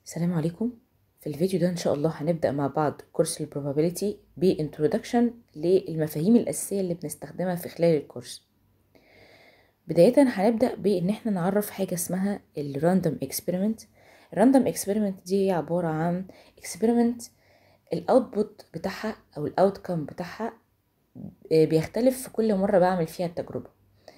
السلام عليكم في الفيديو ده ان شاء الله هنبدأ مع بعض كورس ال probability ب introduction للمفاهيم الأساسية اللي بنستخدمها في خلال الكورس بداية هنبدأ بإن احنا نعرف حاجة اسمها ال random experiment ال random experiment دي هي عبارة عن experiment الاوتبوت بتاعها او الاوتكم بتاعها بيختلف في كل مرة بعمل فيها التجربة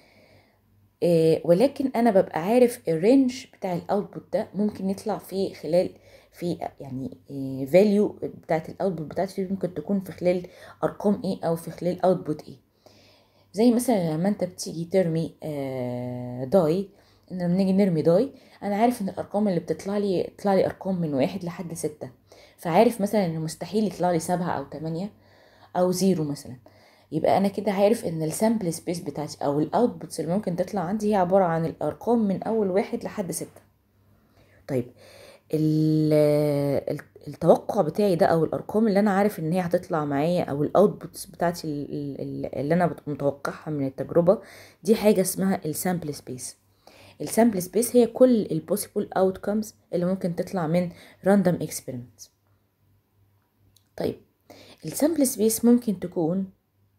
ولكن انا ببقى عارف الرينج بتاع الاوتبوت ده ممكن يطلع في خلال في يعني فاليو بتاعت الاوتبوت بتاعتي ممكن تكون في خلال ارقام ايه او في خلال اوتبوت ايه زي مثلا لما انت بتيجي ترمي داي ان لما نيجي نرمي داي انا عارف ان الارقام اللي بتطلع لي يطلع لي ارقام من واحد لحد ستة فعارف مثلا ان مستحيل يطلع لي سبعة او تمانية او زيرو مثلا يبقى انا كده عارف ان السامبل سبيس بتاعتي او الاوتبوتس اللي ممكن تطلع عندي هي عباره عن الارقام من اول واحد لحد ستة طيب التوقع بتاعي ده او الارقام اللي انا عارف ان هي هتطلع معايا او الاوتبوتس بتاعتي اللي انا متوقعها من التجربه دي حاجه اسمها السامبل سبيس السامبل سبيس هي كل البوسيبل اوتكمز اللي ممكن تطلع من راندوم اكسبيرمنت طيب السامبل سبيس ممكن تكون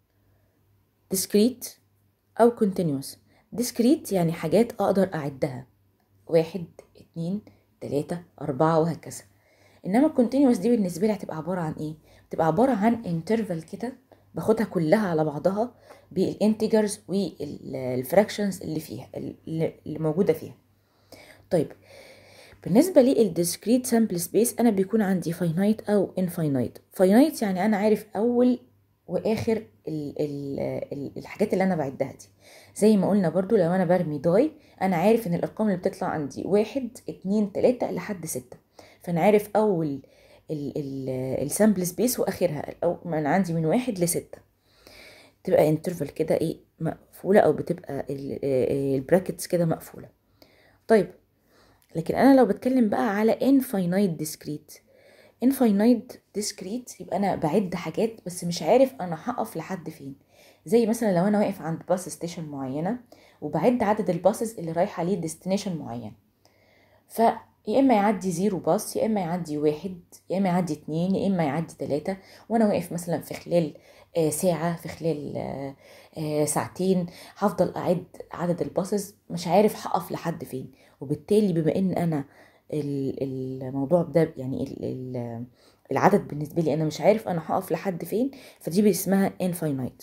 discrete أو continuous discrete يعني حاجات أقدر أعدها واحد اتنين تلاتة أربعة وهكذا إنما continuous دي بالنسبة لي هتبقى عبارة عن إيه؟ بتبقى عبارة عن interval كده باخدها كلها على بعضها بالانتجرز والفراكشنز اللي فيها اللي موجودة فيها طيب بالنسبة للديسكريت سامبل سبيس أنا بيكون عندي finite أو infinite finite يعني أنا عارف أول واخر ال ال ال الحاجات اللي انا بعدها دي زي ما قلنا برضو لو انا برمي داي انا عارف ان الارقام اللي بتطلع عندي واحد اتنين تلاتة لحد ستة فانا عارف اول السامبل سبيس واخرها او انا عندي من واحد لستة تبقى انترفال كده ايه مقفولة او بتبقى البراكتس كده مقفولة طيب لكن انا لو بتكلم بقى على infinite discrete infinite discrete يبقى انا بعد حاجات بس مش عارف انا هقف لحد فين زي مثلا لو انا واقف عند باص ستيشن معينه وبعد عدد الباصز اللي رايحه ليه ديستنيشن معين ف يا اما يعدي زيرو باص يا اما يعدي واحد يا اما يعدي اتنين يا اما يعدي تلاتة وانا واقف مثلا في خلال ساعة في خلال ساعتين هفضل اعد عدد الباصز مش عارف هقف لحد فين وبالتالي بما ان انا الموضوع ده يعني العدد بالنسبة لي أنا مش عارف أنا هقف لحد فين فدي اسمها infinite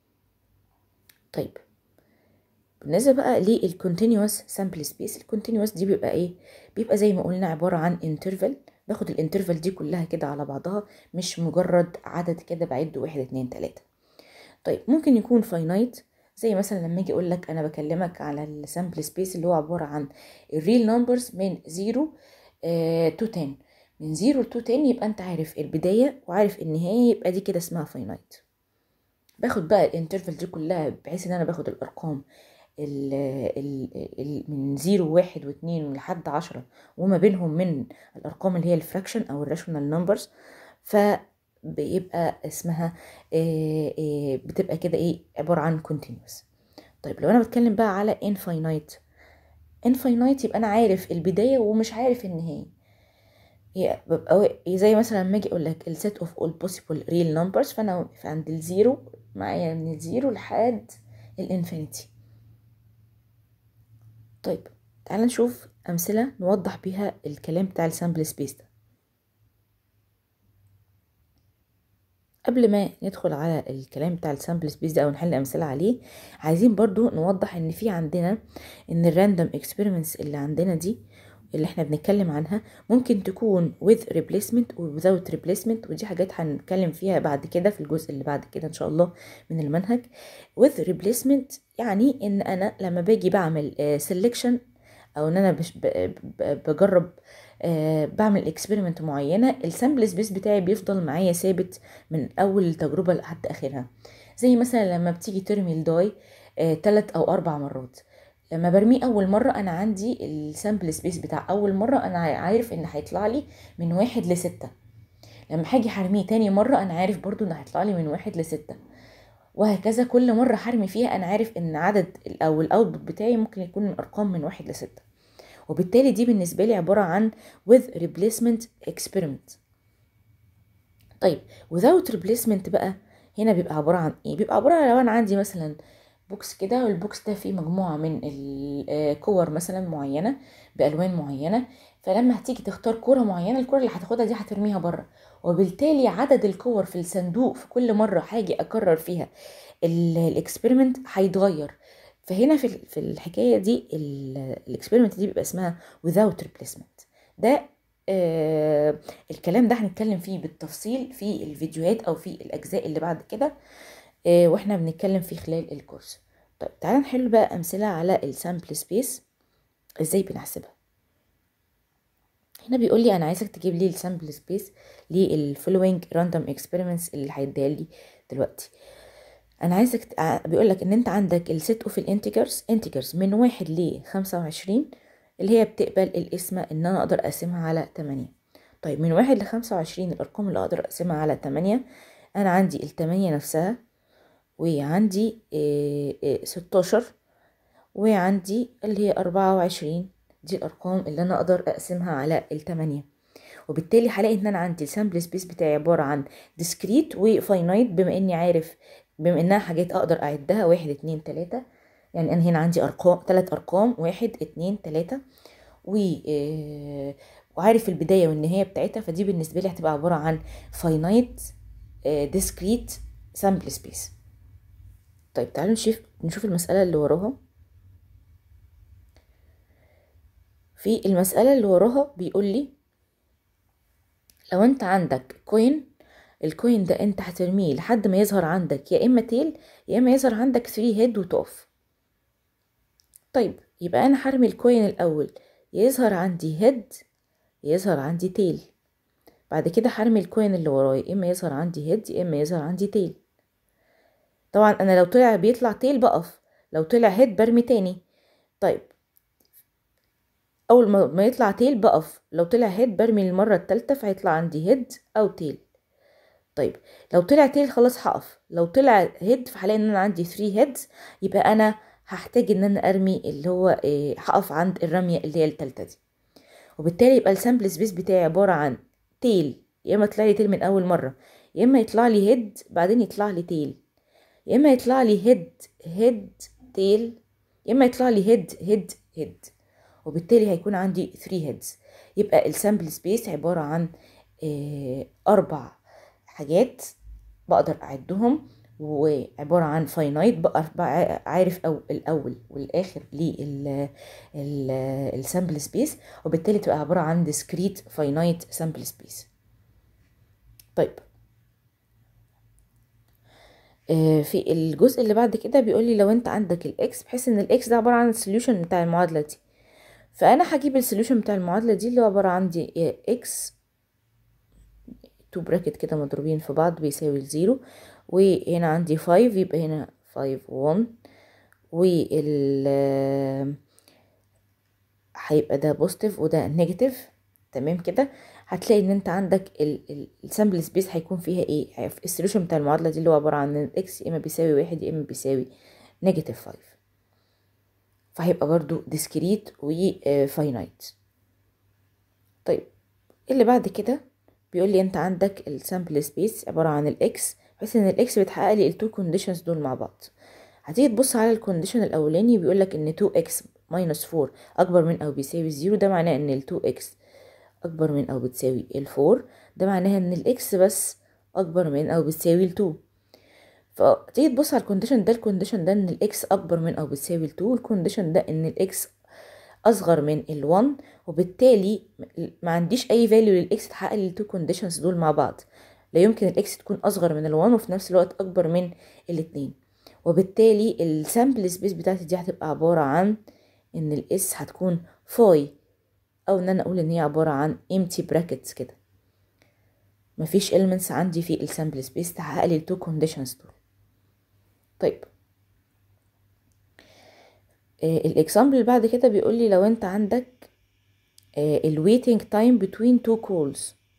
طيب بالنسبة بقى للcontinuous sample space الcontinuous دي بيبقى ايه بيبقى زي ما قلنا عبارة عن interval باخد الانترفال دي كلها كده على بعضها مش مجرد عدد كده بعد واحد اتنين تلاتة طيب ممكن يكون finite زي مثلا لما اجي اقول لك انا بكلمك على السامبل سبيس اللي هو عباره عن الريل نمبرز من 0 تو 10 من 0 تو 10 يبقى انت عارف البدايه وعارف النهايه يبقى دي كده اسمها فاينايت باخد بقى الانترفال دي كلها بحيث ان انا باخد الارقام ال ال ال من 0 1 و2 لحد 10 وما بينهم من الارقام اللي هي الفراكشن او الراشونال نمبرز ف بيبقى اسمها إيه إيه بتبقى كده ايه عبارة عن continuous طيب لو انا بتكلم بقى على infinite infinite يبقى انا عارف البداية ومش عارف النهاية يبقى زي مثلا لما اجي اقول لك السيت اوف all possible real numbers فانا واقف عند الزيرو معايا من الزيرو لحد الانفينيتي طيب تعال نشوف امثلة نوضح بيها الكلام بتاع السامبل سبيس ده قبل ما ندخل على الكلام بتاع السامبل سبيس ده او نحل امثله عليه عايزين برضو نوضح ان في عندنا ان الراندوم اكسبيرمنتس اللي عندنا دي اللي احنا بنتكلم عنها ممكن تكون with replacement و without replacement ودي حاجات هنتكلم فيها بعد كده في الجزء اللي بعد كده ان شاء الله من المنهج with replacement يعني ان انا لما باجي بعمل selection او ان انا بجرب أه بعمل اكسبيرمنت معينه السامبل سبيس بتاعي بيفضل معايا ثابت من اول تجربه لحد اخرها زي مثلا لما بتيجي ترمي الداي أه تلات او اربع مرات لما برميه اول مره انا عندي السامبل سبيس بتاع اول مره انا عارف ان هيطلع لي من واحد لستة لما هاجي هرميه تاني مره انا عارف برضو ان هيطلع لي من واحد لستة وهكذا كل مره هرمي فيها انا عارف ان عدد او الاوتبوت بتاعي ممكن يكون من ارقام من واحد لستة وبالتالي دي بالنسبة لي عبارة عن with replacement experiment طيب without replacement بقى هنا بيبقى عبارة عن ايه بيبقى عبارة عن لو انا عندي مثلا بوكس كده والبوكس ده فيه مجموعة من الكور مثلا معينة بألوان معينة فلما هتيجي تختار كورة معينة الكورة اللي هتاخدها دي هترميها بره وبالتالي عدد الكور في الصندوق في كل مرة هاجي أكرر فيها الاكسبيرمنت هيتغير فهنا في في الحكاية دي الاكسبيرمنت دي بيبقى اسمها without replacement ده آه الكلام ده هنتكلم فيه بالتفصيل في الفيديوهات او في الاجزاء اللي بعد كده آه واحنا بنتكلم فيه خلال الكورس طيب تعالى نحل بقى امثله على السامبل سبيس ازاي بنحسبها هنا بيقول لي انا عايزك تجيب لي السامبل سبيس للفولوينج راندوم اكسبيرمنتس اللي هيديها لي دلوقتي انا عايزك ت... بيقول لك ان انت عندك الست اوف الانتجرز انتجرز من واحد ل 25 اللي هي بتقبل القسمة ان انا اقدر اقسمها على 8 طيب من واحد لخمسة وعشرين الارقام اللي اقدر اقسمها على 8 انا عندي التمانية نفسها وعندي ستاشر وعندي اللي هي أربعة وعشرين دي الارقام اللي انا اقدر اقسمها على التمانية وبالتالي هلاقي ان انا عندي السامبل سبيس بتاعي عبارة عن ديسكريت وفاينايت بما اني عارف بما انها حاجات اقدر اعدها واحد اتنين تلاتة يعني انا هنا عندي ارقام تلات ارقام واحد اتنين تلاتة و وعارف البداية والنهاية بتاعتها فدي بالنسبة لي هتبقى عبارة عن finite discrete sample space طيب تعالوا نشوف نشوف المسألة اللي وراها في المسألة اللي وراها بيقول لي لو انت عندك كوين الكوين ده انت هترميه لحد ما يظهر عندك يا اما تيل يا اما يظهر عندك 3 هيد وتقف طيب يبقى انا هرمي الكوين الاول يظهر عندي هيد يظهر عندي تيل بعد كده هرمي الكوين اللي ورايا اما يظهر عندي هيد يا اما يظهر عندي تيل طبعا انا لو طلع بيطلع تيل بقف لو طلع هيد برمي تاني طيب اول ما يطلع تيل بقف لو طلع هيد برمي المرة التالتة فهيطلع عندي هيد او تيل طيب لو طلع تيل خلاص هقف لو طلع هيد فهلاقي ان انا عندي 3 هيدز يبقى انا هحتاج ان انا ارمي اللي هو إيه هقف عند الرمية اللي هي التالتة دي وبالتالي يبقى السامبل سبيس بتاعي عبارة عن تيل يا اما يطلع لي تيل من اول مرة يا اما يطلع لي هيد بعدين يطلع لي تيل يا اما يطلع لي هيد هيد تيل يا اما يطلع لي هيد هيد هيد وبالتالي هيكون عندي 3 هيدز يبقى السامبل سبيس عبارة عن إيه أربع حاجات بقدر أعدهم وعبارة عن فاينايت بقى عارف أو الأول والآخر للسامبل سبيس وبالتالي تبقى عبارة عن discrete finite sample space طيب في الجزء اللي بعد كده بيقول لي لو انت عندك الاكس بحيث ان الاكس ده عباره عن السوليوشن بتاع المعادله دي فانا هجيب السوليوشن بتاع المعادله دي اللي هو عباره عندي اكس تو براكت كده مضروبين في بعض بيساوي الزيرو وهنا عندي فايف يبقى هنا فايف وان وال هيبقى ده بوزيتيف وده نيجاتيف تمام كده هتلاقي ان انت عندك السامبل سبيس هيكون فيها ايه السوليوشن بتاع المعادله دي اللي هو عباره عن الاكس يا اما بيساوي واحد يا اما بيساوي نيجاتيف فايف فهيبقى برضو ديسكريت وفاينايت طيب اللي بعد كده بيقول لي انت عندك السامبل سبيس عباره عن الاكس بحيث ان الاكس بتحقق لي التو كونديشنز دول مع بعض هتيجي تبص على الكونديشن الاولاني بيقول لك ان 2x minus 4 اكبر من او بيساوي 0 ده معناه ان ال 2x اكبر من او بتساوي ال 4 ده معناها ان الاكس بس اكبر من او بتساوي ال 2 فتيجي تبص على الكونديشن ده الكونديشن ده ان الاكس اكبر من او بتساوي ال 2 والكونديشن ده ان الاكس اصغر من ال 1 وبالتالي ما عنديش اي فاليو للاكس تحقق لي التو كونديشنز دول مع بعض لا يمكن الاكس تكون اصغر من ال 1 وفي نفس الوقت اكبر من الاتنين وبالتالي السامبل سبيس بتاعتي دي هتبقى عبارة عن ان الاس هتكون فاي او ان انا اقول ان هي عبارة عن empty brackets كده مفيش elements عندي في السامبل سبيس تحقق لي التو كونديشنز دول طيب الاكزامبل اللي بعد كده بيقول لي لو انت عندك الويتنج تايم between two calls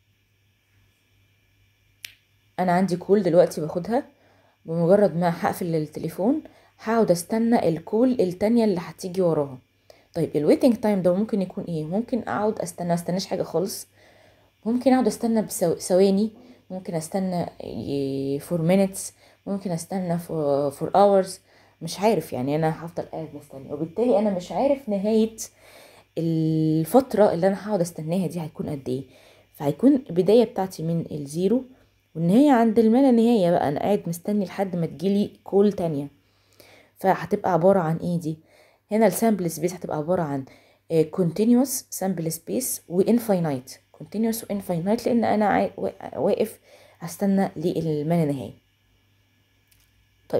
انا عندي كول دلوقتي باخدها بمجرد ما هقفل التليفون هقعد استنى الكول التانية اللي هتيجي وراها طيب الويتنج تايم ده ممكن يكون ايه ممكن اقعد استنى استناش حاجه خالص ممكن اقعد استنى بثواني ممكن استنى فور minutes ممكن استنى فور hours مش عارف يعني انا هفضل قاعد مستني وبالتالي انا مش عارف نهايه الفتره اللي انا هقعد استناها دي هتكون قد ايه فهيكون البدايه بتاعتي من الزيرو والنهايه عند الما لا نهايه بقى انا قاعد مستني لحد ما تجيلي كول تانية فهتبقى عباره عن ايه دي هنا السامبل سبيس هتبقى عباره عن continuous sample space وانفاينايت continuous وانفاينايت لان انا عا- وا- واقف هستنى للما لا نهايه طيب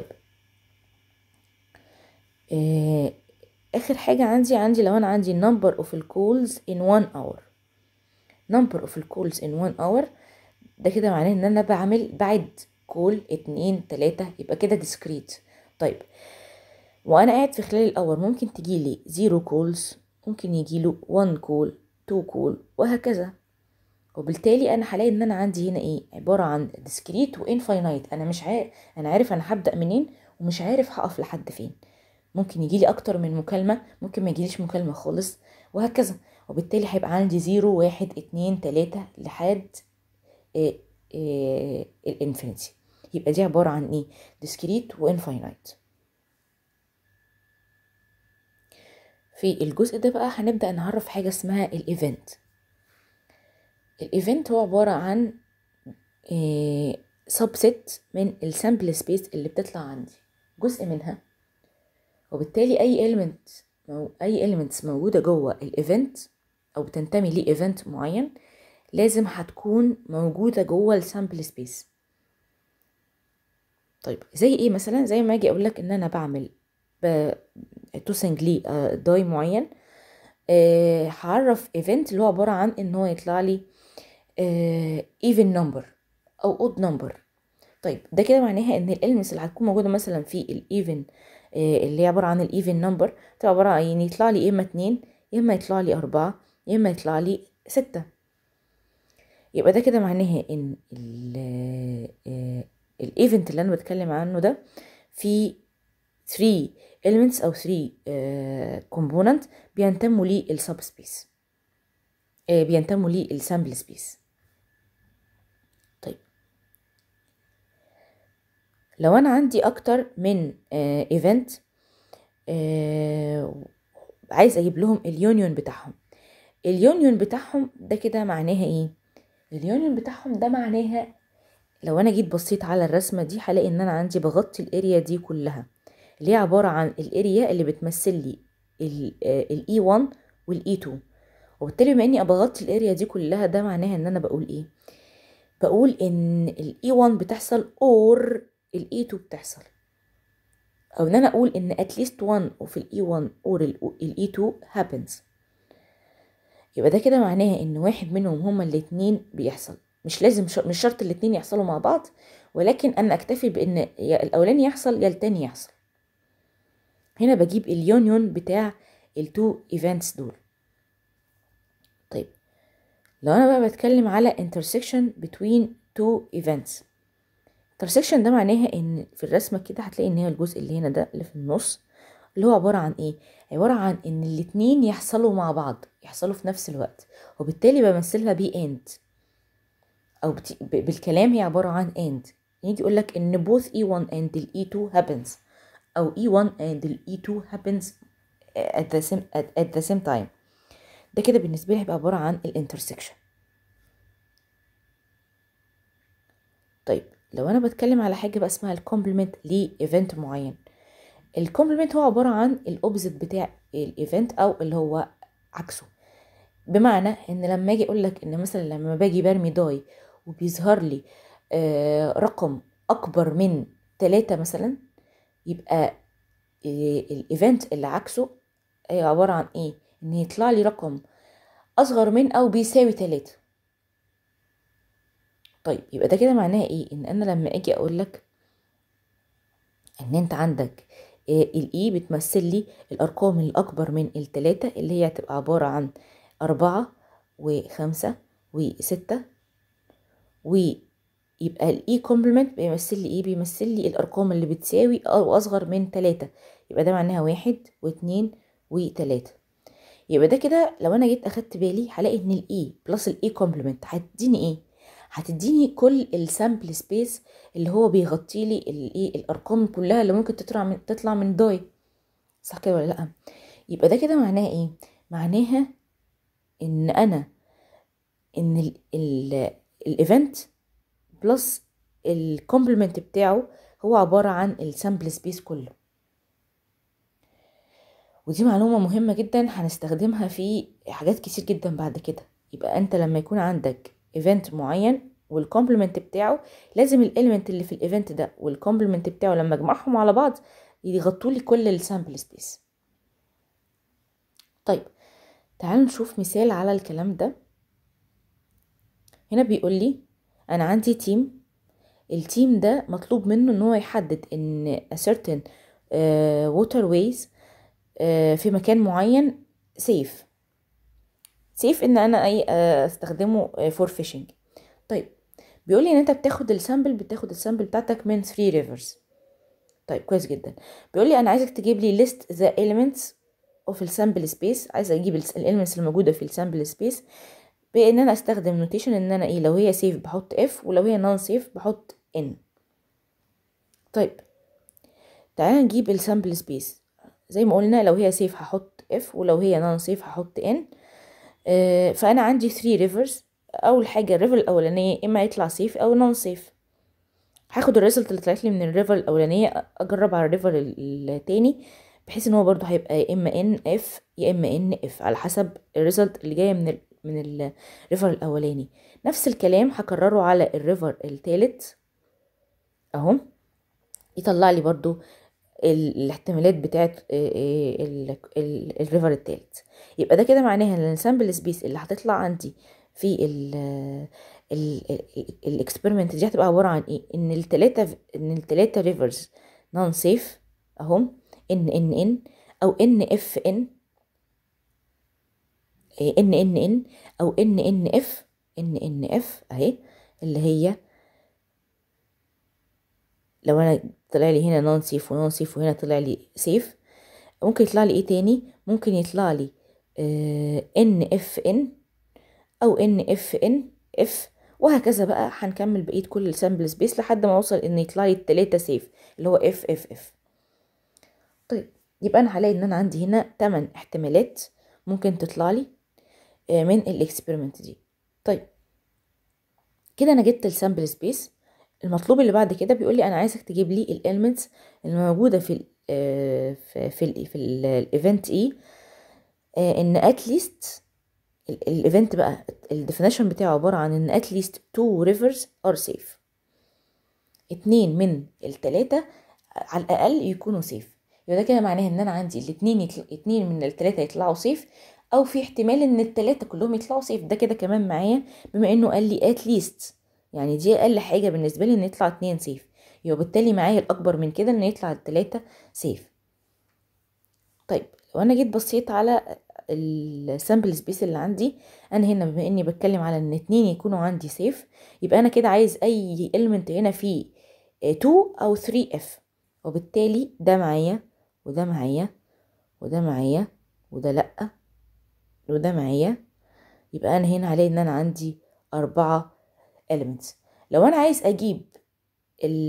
آه، اخر حاجه عندي عندي لو انا عندي number of calls in one hour number of calls in one hour ده كده معناه ان انا بعمل بعد كول اتنين تلاتة يبقى كده discrete طيب وانا قاعد في خلال الاور ممكن تجيلي زيرو كولز ممكن يجيله 1 كول 2 كول وهكذا وبالتالي انا هلاقي ان انا عندي هنا ايه عباره عن discrete وانفاينايت انا مش عارف انا عارف انا هبدا منين ومش عارف هقف لحد فين ممكن يجيلي اكتر من مكالمه ممكن ما يجيليش مكالمه خالص وهكذا وبالتالي هيبقى عندي زيرو واحد اتنين تلاتة لحد إيه إيه الانفينيتي يبقى دي عباره عن ايه discrete وانفاينايت في الجزء ده بقى هنبدأ نعرف حاجة اسمها الايفنت الايفنت هو عبارة عن سبست من السامبل سبيس اللي بتطلع عندي جزء منها وبالتالي اي element مو اي elements موجودة جوه الايفنت او بتنتمي لايفنت معين لازم هتكون موجودة جوه السامبل سبيس طيب زي ايه مثلا زي ما اجي اقول لك ان انا بعمل ب... توسنج لي داي معين آه، هعرف ايفنت اللي هو عباره عن ان هو يطلع لي ايفن نمبر او اود نمبر طيب ده كده معناها ان الالمنتس اللي هتكون موجوده مثلا في الايفن اللي هي عباره عن الايفن نمبر تبقى عباره عن يعني يطلع لي يا اما اتنين يا اما يطلع لي اربعه يا اما يطلع لي سته يبقى ده كده معناها ان الايفنت اللي انا بتكلم عنه ده في 3 elements او 3 uh, component بينتموا للسب سبيس uh, بينتموا للسامبل سبيس طيب لو انا عندي اكتر من ايفنت uh, uh, عايز اجيب لهم اليونيون بتاعهم اليونيون بتاعهم ده كده معناها ايه اليونيون بتاعهم ده معناها لو انا جيت بصيت على الرسمه دي هلاقي ان انا عندي بغطي الاريا دي كلها اللي هي عبارة عن الاريا اللي بتمثل لي الاي 1 والاي 2 وبالتالي بما اني بغطي الاريا دي كلها ده معناها ان انا بقول ايه بقول ان الاي 1 بتحصل اور الاي 2 بتحصل او ان انا اقول ان at least one of الاي 1 اور الاي 2 happens يبقى ده كده معناها ان واحد منهم هما الاتنين بيحصل مش لازم شر... مش شرط الاتنين يحصلوا مع بعض ولكن انا اكتفي بان يا الاولاني يحصل يا التاني يحصل هنا بجيب اليونيون بتاع التو ايفنتس دول طيب لو انا بقى بتكلم على intersection between two events intersection ده معناها ان في الرسمة كده هتلاقي ان هي الجزء اللي هنا ده اللي في النص اللي هو عبارة عن ايه عبارة عن ان الاتنين يحصلوا مع بعض يحصلوا في نفس الوقت وبالتالي بمثلها ب end او بت... بالكلام هي عبارة عن end يجي يقول لك ان both E1 and E2 happens أو E1 and E2 happens at the same at, at the same time ده كده بالنسبة لي هيبقى عبارة عن الانترسكشن طيب لو أنا بتكلم على حاجة بقى اسمها الكومبلمنت لإيفنت معين الكومبلمنت هو عبارة عن الأوبزيت بتاع الإيفنت أو اللي هو عكسه بمعنى إن لما أجي أقول لك إن مثلا لما باجي برمي داي وبيظهر لي آه رقم أكبر من تلاتة مثلا يبقى الايفنت اللي عكسه هي عبارة عن ايه ان يطلع لي رقم اصغر من او بيساوي تلاتة طيب يبقى ده كده معناها ايه ان انا لما اجي اقول لك ان انت عندك الاي بتمثل لي الارقام الاكبر من التلاتة اللي هي هتبقى عبارة عن اربعة وخمسة وستة و يبقى الاي كومبلمنت بيمثل لي ايه بيمثل لي الارقام اللي بتساوي او اصغر من تلاتة يبقى ده معناها واحد واتنين وتلاتة يبقى ده كده لو انا جيت اخدت بالي هلاقي ان الاي بلس الاي كومبلمنت هتديني ايه هتديني كل السامبل سبيس اللي هو بيغطي لي الايه الارقام كلها اللي ممكن تطلع من تطلع من داي صح كده ولا لا يبقى ده كده معناها ايه معناها ان انا ان الايفنت بلس الكومبلمنت بتاعه هو عبارة عن السامبل سبيس كله ودي معلومة مهمة جدا هنستخدمها في حاجات كتير جدا بعد كده يبقى انت لما يكون عندك ايفنت معين والكومبلمنت بتاعه لازم الاليمنت اللي في الايفنت ده والكومبلمنت بتاعه لما اجمعهم على بعض يغطوا لي كل السامبل سبيس طيب تعالوا نشوف مثال على الكلام ده هنا بيقول لي انا عندي تيم التيم ده مطلوب منه ان هو يحدد ان a certain uh, waterways uh, في مكان معين سيف سيف ان انا اي استخدمه فور فيشنج طيب بيقول لي ان انت بتاخد السامبل بتاخد السامبل بتاعتك من 3 ريفرز طيب كويس جدا بيقول لي انا عايزك تجيب لي list the elements of السامبل سبيس عايزه اجيب الاليمنتس الموجوده في السامبل سبيس بان انا استخدم نوتيشن ان انا ايه لو هي سيف بحط اف ولو هي نون سيف بحط ان طيب تعالى نجيب السامبل سبيس زي ما قلنا لو هي سيف هحط اف ولو هي نون سيف هحط ان آه فانا عندي 3 ريفرز اول حاجه الريفر الاولانيه اما يطلع سيف او نون سيف هاخد الريزلت اللي طلعت لي من الريفر الاولانيه اجرب على الريفر التاني بحيث ان هو برضو هيبقى يا اما ان اف يا اما ان اف على حسب الريزلت اللي جايه من ال من الريفر الاولاني نفس الكلام هكرره على الريفر التالت اهو يطلع لي برضو الاحتمالات بتاعت الريفر التالت يبقى ده كده معناها ان السامبل سبيس اللي هتطلع عندي في الاكسبيرمنت دي هتبقى عباره عن ايه ان التلاته ان التلاته ريفرز نون سيف اهم ان ان ان او ان اف ان ان ان ان او ان ان اف ان ان اف اهي اللي هي لو انا طلع لي هنا نون سيف ونون سيف وهنا طلع لي سيف ممكن يطلع لي ايه تاني ممكن يطلع لي ان اف ان او ان اف ان اف وهكذا بقى هنكمل بقيه كل السامبل سبيس لحد ما اوصل ان يطلع لي التلاتة سيف اللي هو اف اف اف طيب يبقى انا هلاقي ان انا عندي هنا 8 احتمالات ممكن تطلع لي من الاكسبيرمنت دي طيب كده انا جبت السامبل سبيس المطلوب اللي بعد كده بيقول لي انا عايزك تجيب لي الاليمنتس الموجوده في ال في في ال في الايفنت اي ان اتليست الايفنت بقى الديفينيشن بتاعه عباره عن ان اتليست تو ريفرز ار سيف اتنين من التلاتة على الاقل يكونوا سيف يبقى ده كده معناه ان انا عندي الاتنين يطل... اتنين من التلاتة يطلعوا سيف او في احتمال ان التلاتة كلهم يطلعوا سيف ده كده كمان معايا بما انه قال لي اتليست يعني دي اقل حاجه بالنسبه لي ان يطلع اتنين سيف يبقى بالتالي معايا الاكبر من كده ان يطلع التلاتة سيف طيب لو انا جيت بصيت على السامبل سبيس اللي عندي انا هنا بما اني بتكلم على ان اتنين يكونوا عندي سيف يبقى انا كده عايز اي element هنا فيه 2 او 3 اف وبالتالي ده معايا وده معايا وده معايا وده لأ وده معايا يبقى انا هنا هلاقي ان انا عندي اربعة elements لو انا عايز اجيب ال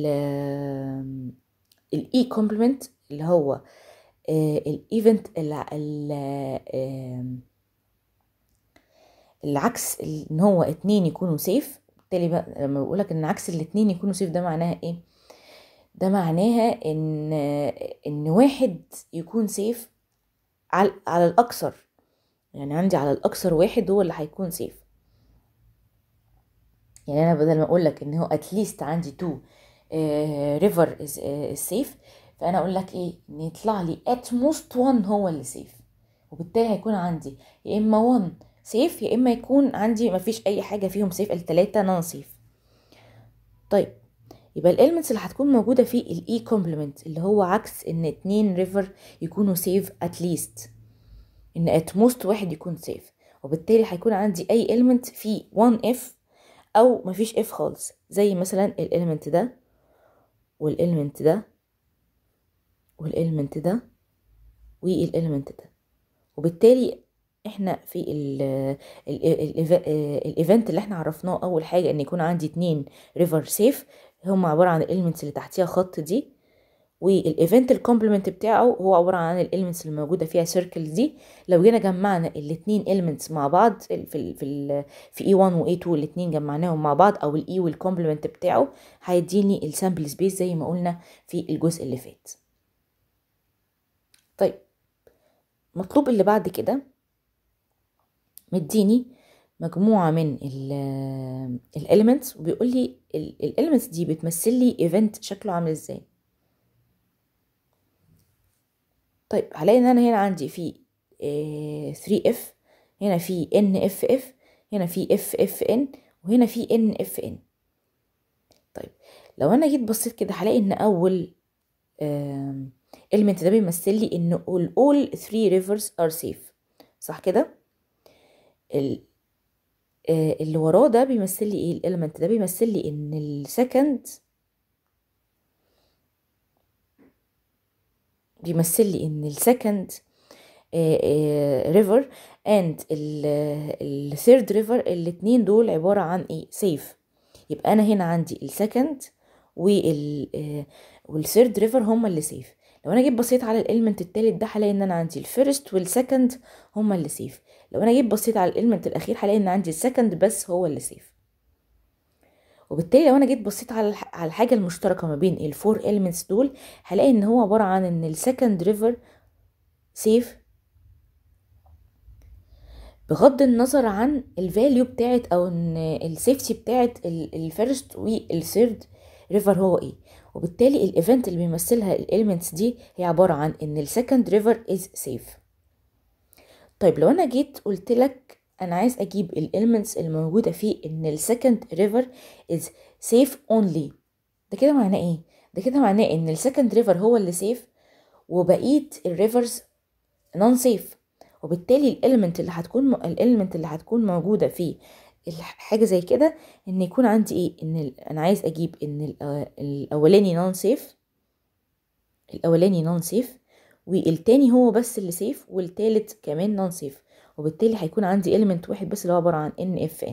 الاي كومبلمنت اللي هو الايفنت العكس ان هو اتنين يكونوا سيف بالتالي بقى لما بقولك ان عكس الاتنين يكونوا سيف ده معناها ايه ده معناها ان ان واحد يكون سيف على, على الاكثر يعني عندي على الاكثر واحد هو اللي هيكون سيف يعني انا بدل ما اقول لك ان هو اتليست عندي تو ريفر از سيف فانا اقول لك ايه ان يطلع لي ات موست 1 هو اللي سيف وبالتالي هيكون عندي يا اما 1 سيف يا اما يكون عندي مفيش اي حاجه فيهم سيف التلاتة نون سيف طيب يبقى الاليمنتس اللي هتكون موجوده في الاي كومبلمنت اللي هو عكس ان اتنين ريفر يكونوا سيف اتليست ان ات موست واحد يكون سيف وبالتالي هيكون عندي اي element فيه 1 اف او مفيش اف خالص زي مثلا الاليمنت ده والاليمنت ده والاليمنت ده والاليمنت ده وبالتالي احنا في الايفنت اللي احنا عرفناه اول حاجه ان يكون عندي اتنين ريفر سيف هم عباره عن الاليمنتس اللي تحتيها خط دي والايفنت الكومبلمنت بتاعه هو عباره عن الاليمنتس اللي موجوده فيها سيركلز دي لو جينا جمعنا الاثنين اليمنتس مع بعض في ال في ال في اي 1 واي 2 الاثنين جمعناهم مع بعض او الاي والكومبلمنت بتاعه هيديني السامبل سبيس زي ما قلنا في الجزء اللي فات طيب مطلوب اللي بعد كده مديني مجموعة من الاليمنتس وبيقول لي الاليمنتس دي بتمثل لي ايفنت شكله عامل ازاي طيب هلاقي ان انا هنا عندي في 3 اف هنا في ان اف اف هنا في اف اف ان وهنا في ان اف ان طيب لو انا جيت بصيت كده هلاقي ان اول element ده بيمثل لي ان all, all three rivers are safe صح كده اللي وراه ده بيمثل لي ايه الاليمنت ده بيمثل لي ان السكند بيمثل لي ان السكند ريفر اند الثيرد ريفر الاتنين دول عبارة عن ايه سيف يبقى انا هنا عندي السكند وال والثيرد ريفر هما اللي سيف لو انا جيت بصيت على الاليمنت التالت ده هلاقي ان انا عندي الفيرست والسكند هما اللي سيف لو انا جيت بصيت على الاليمنت الاخير هلاقي ان عندي السكند بس هو اللي سيف وبالتالي لو انا جيت بصيت على على الحاجه المشتركه ما بين الفور اليمنتس دول هلاقي ان هو عباره عن ان السكند ريفر سيف بغض النظر عن الفاليو بتاعت او ان السيفتي بتاعت الفيرست والثيرد ريفر هو ايه وبالتالي الايفنت اللي بيمثلها الاليمنتس دي هي عباره عن ان السكند ريفر از سيف طيب لو انا جيت قلت لك انا عايز اجيب الاليمنتس الموجوده فيه ان السكند ريفر از سيف اونلي ده كده معناه ايه ده كده معناه ان السكند ريفر هو اللي سيف وبقيه الريفرز نون سيف وبالتالي الاليمنت اللي هتكون الاليمنت اللي هتكون موجوده في حاجه زي كده ان يكون عندي ايه ان انا عايز اجيب ان الاولاني نون سيف الاولاني نون سيف والتاني هو بس اللي سيف والتالت كمان نون سيف وبالتالي هيكون عندي element واحد بس اللي هو عبارة عن NFN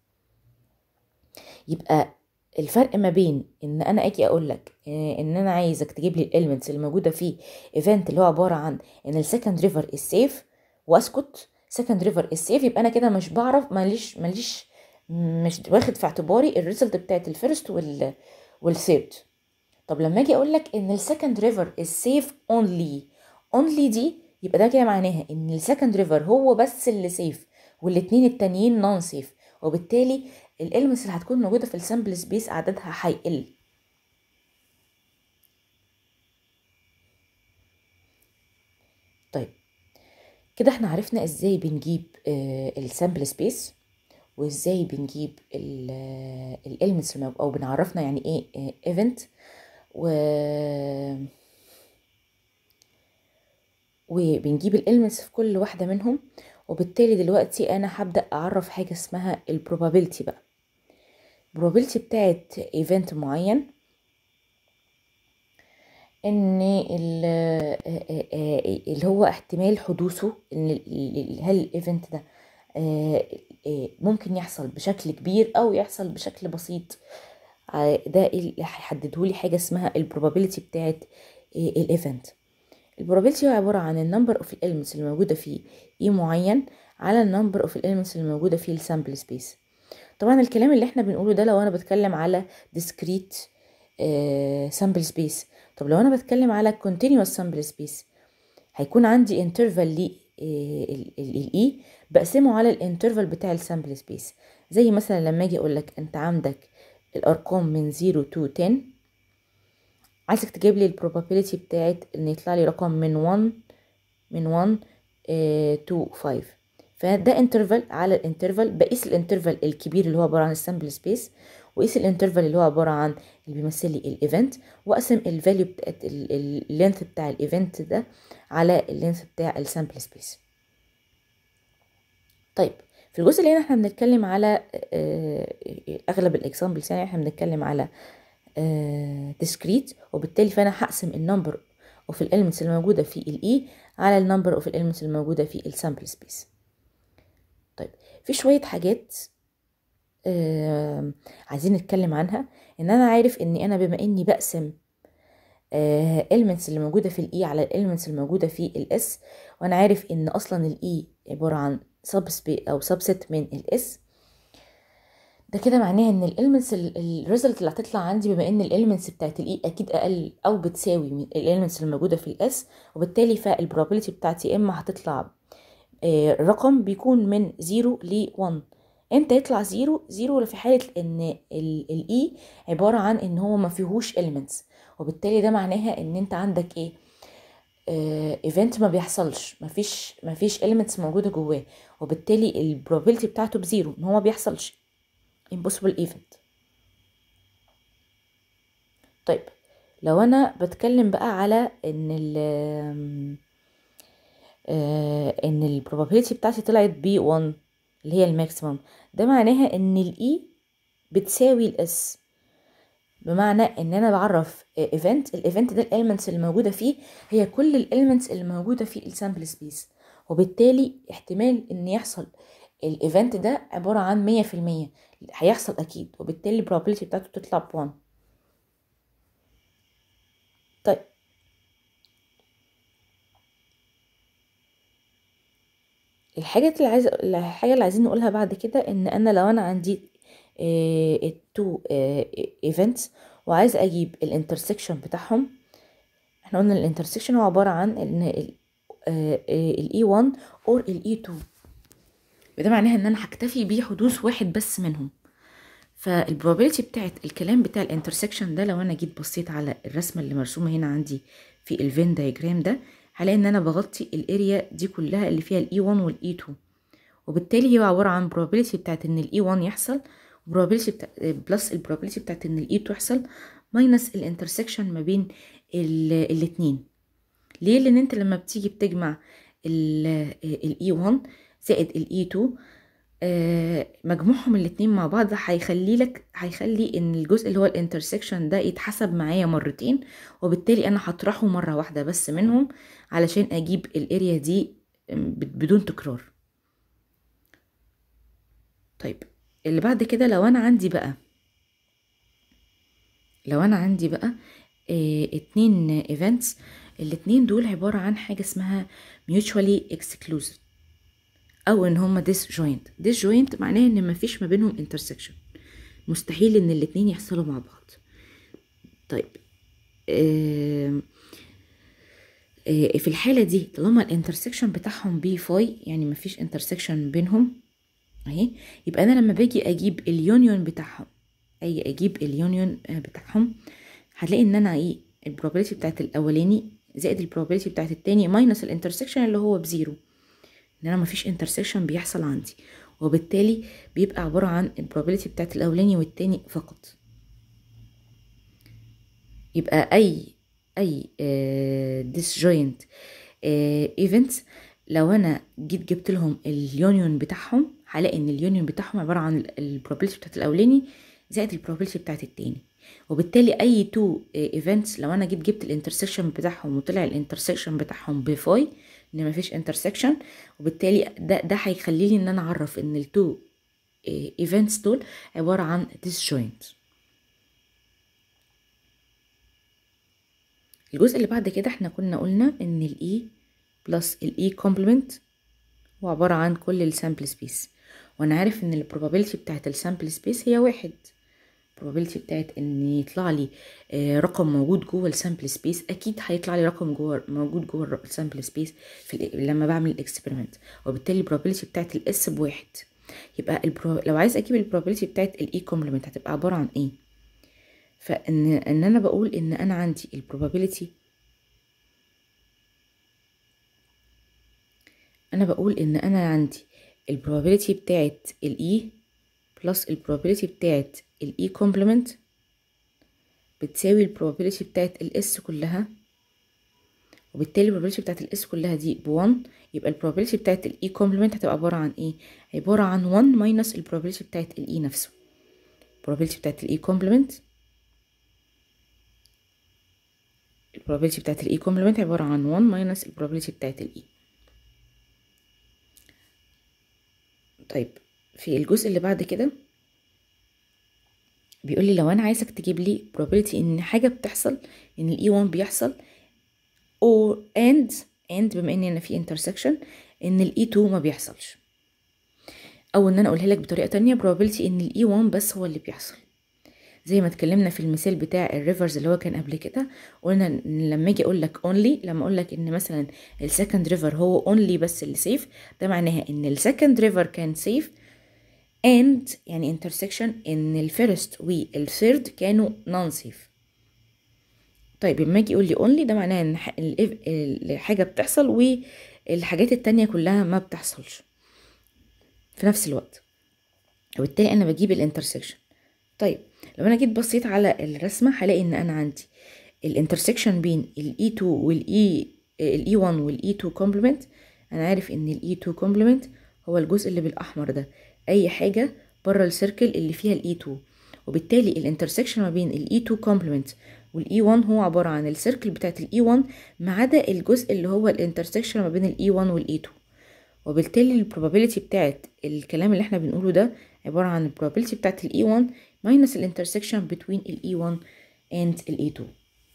يبقى الفرق ما بين ان انا اجي اقول لك ان انا عايزك تجيب لي الاليمنتس اللي موجوده في ايفنت اللي هو عباره عن ان السكند ريفر السيف واسكت سكند ريفر السيف يبقى انا كده مش بعرف ماليش ماليش مش واخد في اعتباري الريزلت بتاعت الفيرست وال والثيرد طب لما اجي اقول لك ان السكند ريفر السيف اونلي اونلي دي يبقى ده كده معناها ان السكند ريفر هو بس اللي سيف والاتنين التانيين نون سيف وبالتالي الالمنتس اللي هتكون موجوده في السامبل سبيس عددها هيقل طيب كده احنا عرفنا ازاي بنجيب السامبل سبيس وازاي بنجيب الالمنتس او بنعرفنا يعني ايه ايفنت و وبنجيب الالمنتس في كل واحدة منهم وبالتالي دلوقتي انا هبدأ اعرف حاجة اسمها البروبابيلتي بقى البروبابيلتي بتاعت ايفنت معين ان اللي هو احتمال حدوثه ان هل الايفنت ده ممكن يحصل بشكل كبير او يحصل بشكل بسيط ده اللي هيحدده لي حاجه اسمها البروبابيلتي بتاعت الايفنت البروبابيلتي هو عباره عن النمبر اوف الاليمنتس اللي موجوده في اي معين على النمبر اوف الاليمنتس اللي موجوده في السامبل سبيس طبعا الكلام اللي احنا بنقوله ده لو انا بتكلم على discrete سامبل سبيس طب لو انا بتكلم على continuous sample space هيكون عندي interval ل الاي بقسمه على الانترفال بتاع السامبل سبيس زي مثلا لما اجي اقول لك انت عندك الارقام من 0 تو 10 عايزك تجيب لي البروبابيلتي بتاعت ان يطلع لي رقم من 1 من 1 تو 5 فده انترفال على الانترفال بقيس الانترفال الكبير اللي هو عباره عن السامبل سبيس وقيس الانترفال اللي هو عباره عن اللي بيمثل لي الايفنت واقسم الفاليو بتاعت اللينث بتاع الايفنت ده على اللينث بتاع السامبل سبيس طيب في الجزء اللي هنا احنا بنتكلم على اغلب الاكزامبلز يعني احنا بنتكلم على discrete وبالتالي فانا هقسم النمبر اوف الاليمنتس الموجوده في الاي على النمبر اوف الاليمنتس الموجوده في السامبل سبيس في شويه حاجات آه عايزين نتكلم عنها ان انا عارف اني انا بما اني بقسم آه elements اللي موجوده في الاي على الاليمنتس اللي موجوده في الاس وانا عارف ان اصلا الاي عباره عن سب او سبست من الاس ده كده معناه ان الاليمنتس الريزلت اللي هتطلع عندي بما ان الاليمنتس بتاعت الاي اكيد اقل او بتساوي من الاليمنتس اللي موجوده في الاس وبالتالي فالبروبابيلتي بتاعتي اما هتطلع آه رقم بيكون من 0 ل 1 امتى يطلع زيرو زيرو في حاله ان الاي عباره عن ان هو ما فيهوش elements وبالتالي ده معناها ان انت عندك ايه ايفنت ما بيحصلش ما فيش ما فيش elements موجوده جواه وبالتالي البروبابيلتي بتاعته بزيرو ان هو ما بيحصلش impossible event طيب لو انا بتكلم بقى على ان ال آه ان البروبابيلتي بتاعتي طلعت ب 1 اللي هي الماكسيمم ده معناها ان الاي بتساوي الاس بمعنى ان انا بعرف ايفنت الايفنت ده الاليمنتس اللي موجوده فيه هي كل الاليمنتس اللي موجوده في السامبل سبيس وبالتالي احتمال ان يحصل الايفنت ده عباره عن مية في المية هيحصل اكيد وبالتالي البروبابيلتي بتاعته تطلع بوان طيب الحاجة اللي عايزة الحاجة اللي عايزين نقولها بعد كده ان انا لو انا عندي التو ايفنتس وعايزة اجيب الانترسكشن بتاعهم احنا قلنا الانترسكشن هو عبارة عن ان الاي 1 اور الاي 2 ده معناها ان انا هكتفي بحدوث واحد بس منهم فالبروبابيلتي بتاعت الكلام بتاع الانترسكشن ده لو انا جيت بصيت على الرسمه اللي مرسومه هنا عندي في الفين دايجرام ده هلاقي ان انا بغطي الاريا دي كلها اللي فيها الاي 1 والاي 2 وبالتالي هي عباره عن probability بتاعت ان الاي 1 يحصل probability بتاع بلس البروبابيلتي بتاعت ان الاي 2 يحصل ماينس الانترسكشن ما بين الاتنين ليه لان انت لما بتيجي بتجمع الاي 1 زائد الاي 2 آه مجموعهم الاتنين مع بعض هيخلي لك هيخلي ان الجزء اللي هو الانترسكشن ده يتحسب معايا مرتين وبالتالي انا هطرحه مره واحده بس منهم علشان اجيب الاريا دي بدون تكرار طيب اللي بعد كده لو انا عندي بقى لو انا عندي بقى اه اتنين ايفنتس الاتنين دول عبارة عن حاجة اسمها mutually exclusive او ان هما disjoint disjoint معناه ان مفيش ما بينهم intersection مستحيل ان الاتنين يحصلوا مع بعض طيب اه اه في الحالة دي طالما الانترسكشن بتاعهم بي فاي يعني مفيش انترسكشن بينهم اهي يبقى انا لما باجي اجيب اليونيون بتاعهم اجي اجيب اليونيون بتاعهم هتلاقي ان انا ايه البروبابيلتي بتاعت الاولاني زائد البروبابيلتي بتاعت التاني ماينس الانترسكشن اللي هو بزيرو ان انا مفيش انترسكشن بيحصل عندي وبالتالي بيبقى عبارة عن البروبابيلتي بتاعت الاولاني والتاني فقط يبقى اي اي ديسجوينت ايفنتس لو انا جيت جبت لهم اليونيون بتاعهم هلاقي ان اليونيون بتاعهم عباره عن البروبابيلتي بتاعت الاولاني زائد البروبابيلتي بتاعت التاني وبالتالي اي تو ايفنتس لو انا جيت جبت الانترسكشن بتاعهم وطلع الانترسكشن بتاعهم بفاي ان مفيش انترسكشن وبالتالي ده ده هيخلي لي ان انا اعرف ان التو ايفنتس دول عباره عن disjoint الجزء اللي بعد كده احنا كنا قلنا ان الاي بلس الاي كومبلمنت هو عبارة عن كل السامبل سبيس وانا عارف ان البروبابيلتي بتاعت السامبل سبيس هي واحد البروبابيلتي بتاعت ان يطلع لي رقم موجود جوه السامبل سبيس اكيد هيطلع لي رقم جوه موجود جوه السامبل سبيس في لما بعمل الاكسبيرمنت وبالتالي البروبابيلتي بتاعت الاس بواحد يبقى البرو... لو عايز اجيب البروبابيلتي بتاعت الاي كومبلمنت هتبقى عبارة عن ايه فان ان انا بقول ان انا عندي البروبابيلتي انا بقول ان انا عندي البروبابيلتي بتاعت الاي بلس البروبابيلتي بتاعت الاي كومبلمنت بتساوي البروبابيلتي بتاعت الاس كلها وبالتالي البروبابيلتي بتاعت الاس كلها دي بوان يبقى البروبابيلتي بتاعت الاي كومبلمنت هتبقى عباره عن ايه عباره عن 1 ماينس البروبابيلتي بتاعت الاي نفسه البروبابيلتي بتاعت الاي كومبلمنت البروبابيلتي بتاعت الاي كومبلمنت عباره عن 1 ماينس البروبابيلتي بتاعت الاي طيب في الجزء اللي بعد كده بيقول لي لو انا عايزك تجيب لي probability ان حاجه بتحصل ان الاي 1 بيحصل or and and بما ان انا في intersection ان الاي 2 ما بيحصلش او ان انا اقولها لك بطريقه تانية probability ان الاي 1 بس هو اللي بيحصل زي ما اتكلمنا في المثال بتاع الريفرز اللي هو كان قبل كده قلنا ان لما اجي اقول لك only لما اقول لك ان مثلا السكند ريفر هو only بس اللي سيف ده معناها ان السكند ريفر كان سيف and يعني intersection ان الفيرست والثيرد كانوا non safe طيب لما اجي يقول لي only ده معناه ان ح- ال- الحاجه بتحصل والحاجات التانية كلها ما بتحصلش في نفس الوقت وبالتالي انا بجيب الانترسكشن طيب لو انا جيت بصيت على الرسمه هلاقي ان انا عندي الانترسكشن بين الاي 2 والاي الاي 1 والاي 2 كومبلمنت انا عارف ان الاي 2 كومبلمنت هو الجزء اللي بالاحمر ده اي حاجه بره السيركل اللي فيها الاي 2 وبالتالي الانترسكشن ما بين الاي 2 كومبلمنت والاي 1 هو عباره عن السيركل بتاعت الاي 1 ما عدا الجزء اللي هو الانترسكشن ما بين الاي 1 والاي 2 وبالتالي البروبابيلتي بتاعت الكلام اللي احنا بنقوله ده عبارة عن البروبابيلتي بتاعت ال E1 minus الانترسكشن between ال E1 and ال E2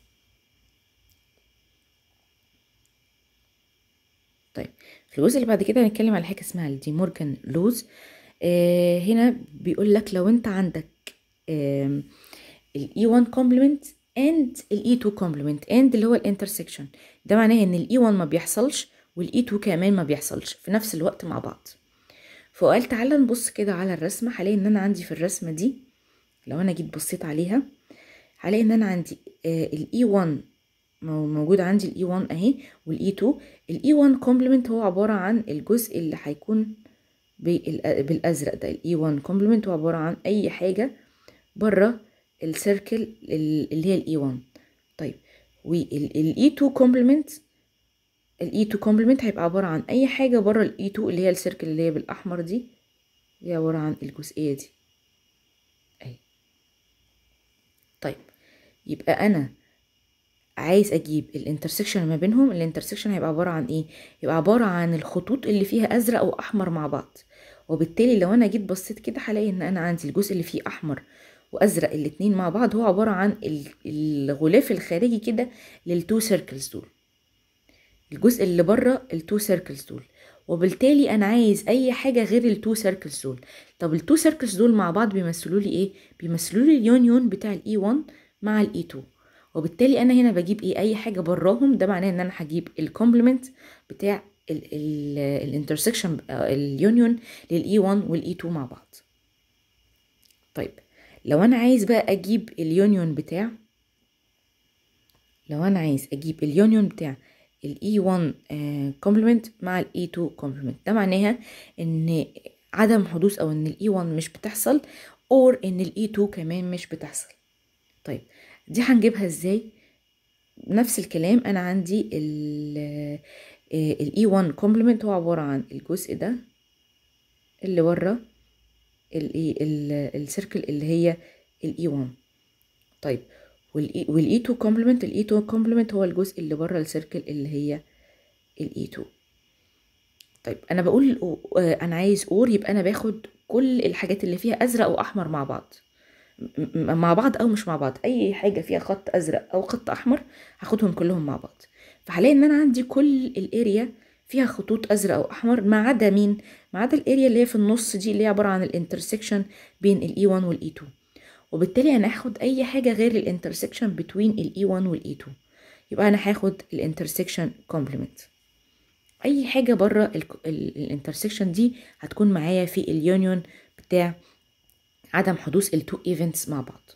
طيب في الجزء اللي بعد كده هنتكلم على حاجة اسمها الدي مورجان لوز آه هنا بيقول لك لو انت عندك آه ال E1 complement and ال E2 complement and اللي هو الانترسكشن ده معناه ان ال E1 ما بيحصلش وال E2 كمان ما بيحصلش في نفس الوقت مع بعض فقال تعالى نبص كده على الرسمة هلاقي ان انا عندي في الرسمة دي لو انا جيت بصيت عليها هلاقي ان انا عندي ال E1 موجود عندي ال E1 اهي وال E2 ال E1 complement هو عبارة عن الجزء اللي هيكون بالازرق ده ال E1 complement هو عبارة عن اي حاجة بره السيركل اللي هي ال E1 طيب وال E2 complement ال E2 complement هيبقى عبارة عن أي حاجة بره ال E2 اللي هي السيركل اللي هي بالأحمر دي هي عبارة عن الجزئية دي أهي طيب يبقى أنا عايز أجيب الانترسكشن ما بينهم الانترسكشن هيبقى عبارة عن إيه؟ يبقى عبارة عن الخطوط اللي فيها أزرق وأحمر مع بعض وبالتالي لو أنا جيت بصيت كده هلاقي إن أنا عندي الجزء اللي فيه أحمر وأزرق الاتنين مع بعض هو عبارة عن الغلاف الخارجي كده للتو سيركلز دول الجزء اللي بره التو سيركلز دول وبالتالي انا عايز اي حاجه غير التو سيركلز دول طب التو سيركلز دول مع بعض بيمثلوا لي ايه بيمثلوا لي اليونيون بتاع الاي 1 مع الاي 2 وبالتالي انا هنا بجيب ايه اي حاجه براهم ده معناه ان انا هجيب الكومبلمنت بتاع الانترسكشن اليونيون للاي 1 والاي 2 مع بعض طيب لو انا عايز بقى اجيب اليونيون بتاع لو انا عايز اجيب اليونيون بتاع ال E1 complement مع ال E2 complement ده معناها ان عدم حدوث او ان ال E1 مش بتحصل or ان ال E2 كمان مش بتحصل طيب دي هنجيبها ازاي نفس الكلام انا عندي ال ال E1 complement هو عبارة عن الجزء ده اللي ورا السيركل اللي هي ال E1 طيب والاي 2 كومبلمنت الاي 2 كومبلمنت هو الجزء اللي بره السيركل اللي هي الاي 2 طيب انا بقول انا عايز اور يبقى انا باخد كل الحاجات اللي فيها ازرق واحمر مع بعض مع بعض او مش مع بعض اي حاجه فيها خط ازرق او خط احمر هاخدهم كلهم مع بعض فهلاقي ان انا عندي كل الاريا فيها خطوط ازرق او احمر ما عدا مين ما عدا الاريا اللي هي في النص دي اللي هي عباره عن الانترسكشن بين الاي 1 والاي 2 وبالتالي انا هاخد اي حاجه غير الانترسكشن بين الاي 1 والاي 2 يبقى انا هاخد الانترسكشن كومبلمنت اي حاجه بره الانترسكشن دي هتكون معايا في اليونيون بتاع عدم حدوث التو ايفنتس مع بعض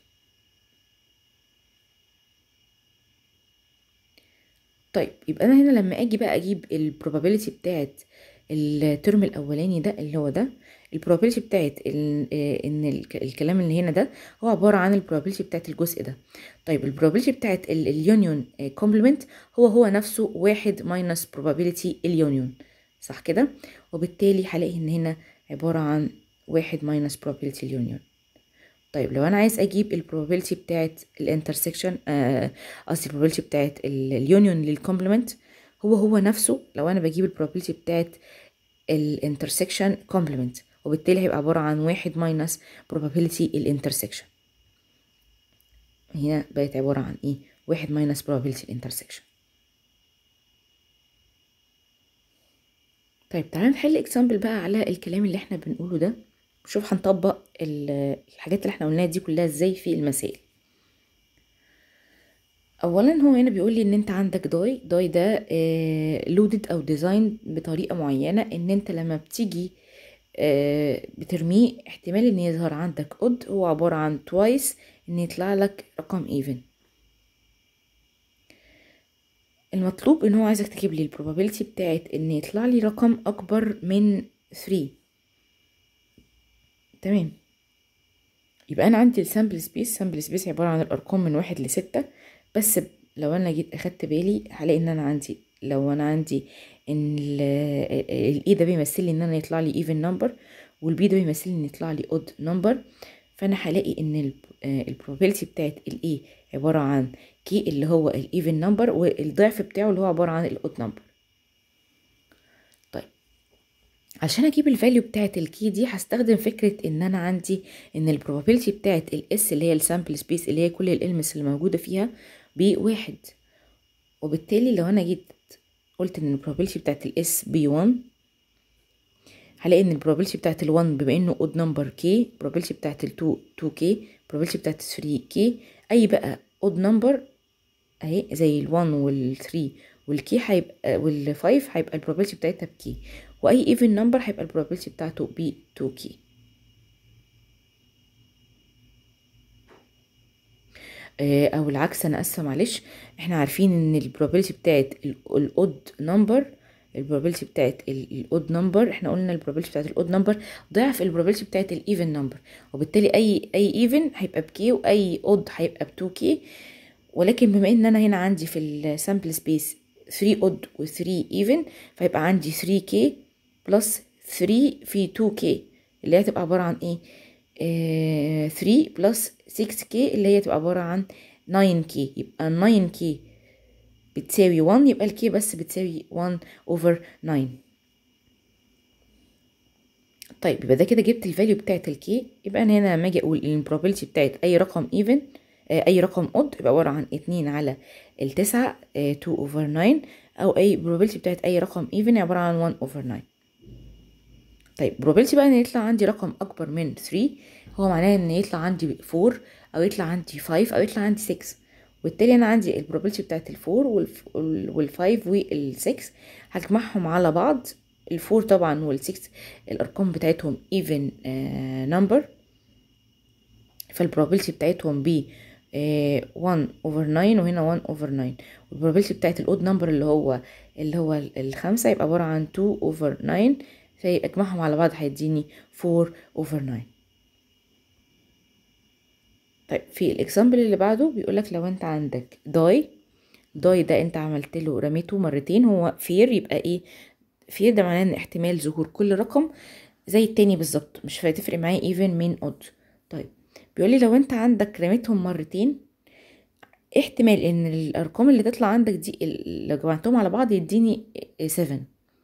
طيب يبقى انا هنا لما اجي بقى اجيب البروبابيلتي بتاعت الترم الاولاني ده اللي هو ده البروبابيلتي بتاعت ان الكلام اللي هنا ده هو عباره عن البروبابيلتي بتاعت الجزء ده طيب البروبابيلتي بتاعت اليونيون كومبلمنت هو هو نفسه واحد ماينس بروبابيلتي اليونيون صح كده وبالتالي هلاقي ان هنا عباره عن واحد ماينس بروبابيلتي اليونيون طيب لو انا عايز اجيب البروبابيلتي بتاعت الانترسكشن قصدي البروبابيلتي بتاعت اليونيون للكومبلمنت هو هو نفسه لو انا بجيب البروبابيلتي بتاعت الانترسكشن كومبلمنت وبالتالي هيبقى عبارة عن واحد ماينس probability الانترسكشن هنا بقت عبارة عن ايه واحد ماينس probability الانترسكشن طيب تعالى نحل اكزامبل بقى على الكلام اللي احنا بنقوله ده نشوف هنطبق الحاجات اللي احنا قلناها دي كلها ازاي في المسائل اولا هو هنا بيقول لي ان انت عندك داي داي ده لودد او ديزاين بطريقه معينه ان انت لما بتيجي آه بترميه احتمال ان يظهر عندك اود هو عباره عن توايس ان يطلع لك رقم ايفن المطلوب ان هو عايزك تجيب لي البروبابيلتي بتاعت ان يطلع لي رقم اكبر من 3 تمام يبقى انا عندي السامبل سبيس سامبل سبيس عباره عن الارقام من واحد لستة بس لو انا جيت اخدت بالي هلاقي ان انا عندي لو انا عندي ان الاي ده بيمثل لي ان انا يطلع لي ايفن نمبر والبي ده بيمثل لي ان يطلع لي اود نمبر فانا هلاقي ان البروبابيلتي بتاعت الاي عباره عن كي اللي هو الايفن نمبر والضعف بتاعه اللي هو عباره عن الاود نمبر طيب عشان اجيب الفاليو بتاعت الكي دي هستخدم فكره ان انا عندي ان البروبابيلتي بتاعت الاس اللي هي السامبل سبيس اللي هي كل الالمس اللي موجوده فيها بواحد وبالتالي لو انا جيت قلت ان البروبابيلتي بتاعت الاس بي 1 هلاقي ان البروبابيلتي بتاعت ال1 بما انه اود نمبر كي البروبابيلتي بتاعت ال2 2 كي البروبابيلتي بتاعت ال3 كي اي بقى اود نمبر اهي زي ال1 وال3 والكي هيبقى وال5 هيبقى البروبابيلتي بتاعتها بكي واي ايفن نمبر هيبقى البروبابيلتي بتاعته ب 2 كي او العكس انا اسفه معلش احنا عارفين ان البروبابيلتي بتاعت الاود نمبر البروبابيلتي بتاعت الاود نمبر احنا قلنا البروبابيلتي بتاعت الاود نمبر ضعف البروبابيلتي بتاعت الايفن نمبر وبالتالي اي اي ايفن هيبقى بكي واي اود هيبقى ب 2 كي ولكن بما ان انا هنا عندي في السامبل سبيس 3 اود و3 ايفن فيبقى عندي 3 كي بلس 3 في 2 كي اللي هي هتبقى عباره عن ايه آه 3 بلس 6 كي اللي هي تبقى عباره عن 9 كي يبقى 9 كي بتساوي 1 يبقى الكي بس بتساوي 1 over 9 طيب يبقى ده كده جبت الفاليو بتاعت الكي يبقى انا هنا لما اجي اقول ان البروبابيلتي بتاعت اي رقم ايفن اي رقم اود يبقى عباره عن 2 على التسعة 2 over 9 او اي probability بتاعت اي رقم ايفن عباره عن 1 over 9 طيب probability بقى ان يطلع عندي رقم اكبر من 3 هو معناه ان يطلع عندي 4 او يطلع عندي 5 او يطلع عندي 6 وبالتالي انا عندي البروبابيلتي بتاعت الفور والفايف والسكس هجمعهم على بعض الفور طبعا والسكس الارقام بتاعتهم even نمبر فالبروبابيلتي بتاعتهم ب 1 over 9 وهنا 1 over 9 والبروبابيلتي بتاعت الاود نمبر اللي هو اللي هو الخمسة يبقى عبارة عن 2 over 9 فاجمعهم على بعض هيديني 4 over 9 طيب في الاكزامبل اللي بعده بيقولك لو انت عندك داي داي ده انت عملت له رميته مرتين هو فير يبقى ايه فير ده معناه ان احتمال ظهور كل رقم زي التاني بالظبط مش هتفرق معايا ايفن من اود طيب بيقولي لو انت عندك رميتهم مرتين احتمال ان الارقام اللي تطلع عندك دي لو جمعتهم على بعض يديني 7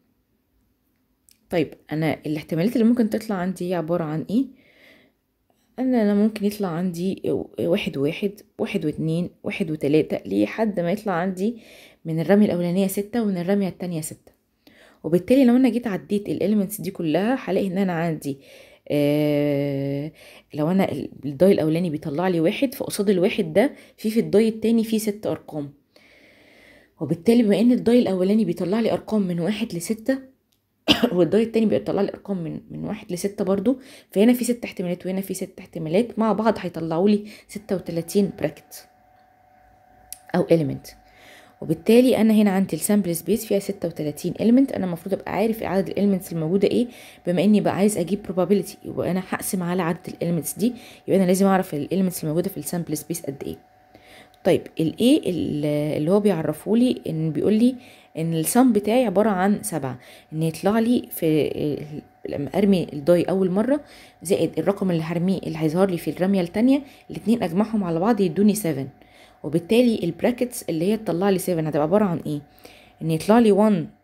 طيب انا الاحتمالات اللي ممكن تطلع عندي هي عبارة عن ايه انا انا ممكن يطلع عندي واحد وواحد واحد واتنين واحد وتلاتة لحد ما يطلع عندي من الرمية الاولانية ستة ومن الرمية التانية ستة وبالتالي لو انا جيت عديت الاليمنتس دي كلها هلاقي ان انا عندي آه لو انا الداي الاولاني بيطلع لي واحد فقصاد الواحد ده في في الداي التاني في ست ارقام وبالتالي بما ان الداي الاولاني بيطلع لي ارقام من واحد لستة والداي التاني بيطلع لي ارقام من من واحد لستة برضو فهنا في ست احتمالات وهنا في ست احتمالات مع بعض هيطلعوا لي ستة وتلاتين براكت او element وبالتالي انا هنا عندي السامبل سبيس فيها 36 element انا المفروض ابقى عارف عدد الاليمنتس الموجوده ايه بما اني بقى عايز اجيب probability يبقى انا هقسم على عدد الاليمنتس دي يبقى انا لازم اعرف الاليمنتس الموجوده في السامبل سبيس قد ايه طيب الايه اللي هو بيعرفه لي ان بيقول لي ان السم بتاعي عباره عن سبعة ان يطلع لي في لما ارمي الداي اول مره زائد الرقم اللي هرميه اللي هيظهر لي في الرميه التانية الاتنين اجمعهم على بعض يدوني 7 وبالتالي البراكتس اللي هي تطلع لي 7 هتبقى عباره عن ايه ان يطلع لي 1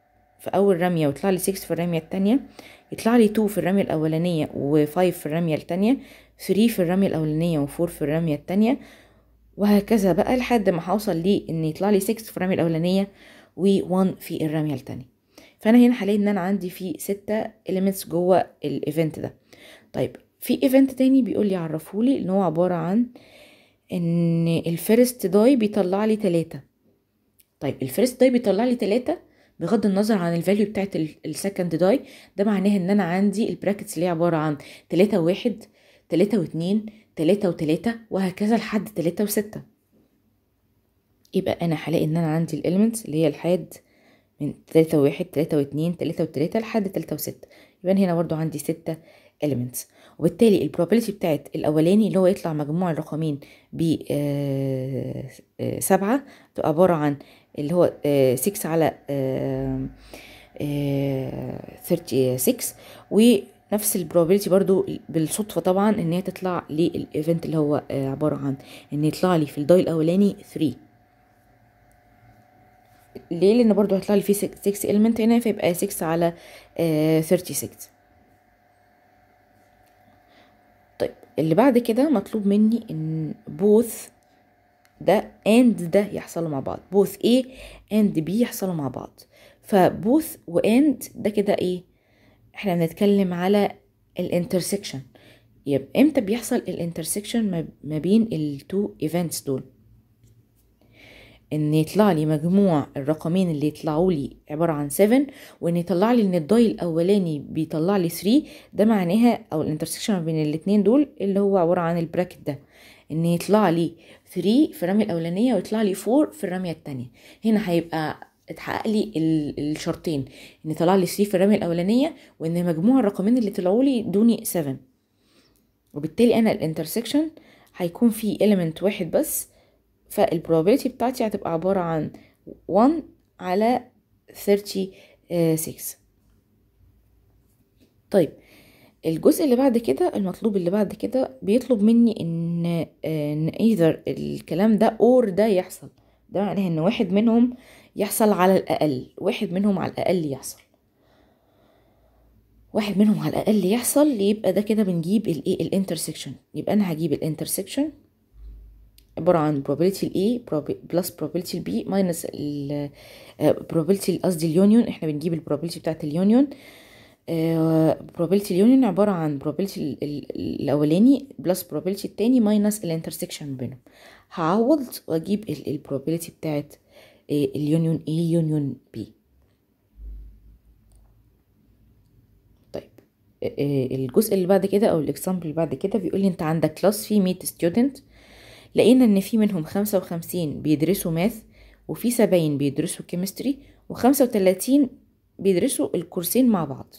في اول رميه ويطلع لي 6 في الرميه التانية يطلع لي 2 في الرميه الاولانيه و5 في الرميه التانية 3 في الرميه الاولانيه و4 في الرميه التانية وهكذا بقى لحد ما هوصل لي ان يطلع لي 6 في الرميه الاولانيه و1 في الرميه التانية فانا هنا هلاقي ان انا عندي في ستة elements جوه الايفنت ده طيب في ايفنت تاني بيقول لي عرفولي ان هو عباره عن ان الفيرست داي بيطلع لي تلاتة طيب الفيرست داي بيطلع لي تلاتة بغض النظر عن الفاليو بتاعت السكند داي ده معناه ان انا عندي البراكتس اللي هي عباره عن تلاتة وواحد تلاتة واتنين تلاتة وتلاتة وهكذا لحد تلاتة وستة يبقى انا هلاقي ان انا عندي الاليمنتس اللي هي لحد من تلاتة وواحد تلاتة واتنين تلاتة وتلاتة لحد تلاتة وستة يبقى هنا برضو عندي ستة elements وبالتالي البروبابيلتي بتاعت الاولاني اللي هو يطلع مجموع الرقمين ب سبعة تبقى عبارة عن اللي هو 6 على 36 ونفس البروبابيلتي برضو بالصدفة طبعا ان هي تطلع للايفنت اللي هو عبارة عن ان يطلع لي في الداي الاولاني 3 ليه لان برضو هيطلع لي فيه 6 element هنا فيبقى 6 على 36 طيب اللي بعد كده مطلوب مني ان both ده and ده يحصلوا مع بعض both A and B يحصلوا مع بعض فبوث وand ده كده ايه احنا بنتكلم على الانترسكشن يبقى امتى بيحصل الانترسكشن ما بين التو ايفنتس دول ان يطلع لي مجموع الرقمين اللي يطلعوا لي عباره عن 7 وان يطلع لي ان الداي الاولاني بيطلع لي 3 ده معناها او الانترسكشن ما بين الاثنين دول اللي هو عباره عن البراكت ده ان يطلع لي 3 في الرميه الاولانيه ويطلع لي 4 في الرميه الثانيه هنا هيبقى اتحقق لي الشرطين ان طلع لي 3 في الرميه الاولانيه وان مجموع الرقمين اللي طلعوا لي دوني 7 وبالتالي انا الانترسكشن هيكون فيه element واحد بس فالبروبابيلتي بتاعتي هتبقى عبارة عن 1 على 36 طيب الجزء اللي بعد كده المطلوب اللي بعد كده بيطلب مني ان ان either الكلام ده or ده يحصل ده معناه ان واحد منهم يحصل على الاقل واحد منهم على الاقل يحصل واحد منهم على الاقل يحصل يبقى ده كده بنجيب الايه الانترسكشن يبقى انا هجيب الانترسكشن عبارة عن probability ال A plus probability ال B minus ال probability قصدي اليونيون احنا بنجيب ال probability بتاعت اليونيون probability اليونيون عبارة عن probability الأولاني plus probability التاني minus الانترسكشن بينهم هعوض وأجيب ال probability بتاعت اليونيون A يونيون B طيب الجزء اللي بعد كده أو الإكزامبل اللي بعد كده بيقول لي أنت عندك كلاس فيه 100 student لقينا ان في منهم خمسة وخمسين بيدرسوا ماث وفي سبعين بيدرسوا كيمستري وخمسة وتلاتين بيدرسوا الكورسين مع بعض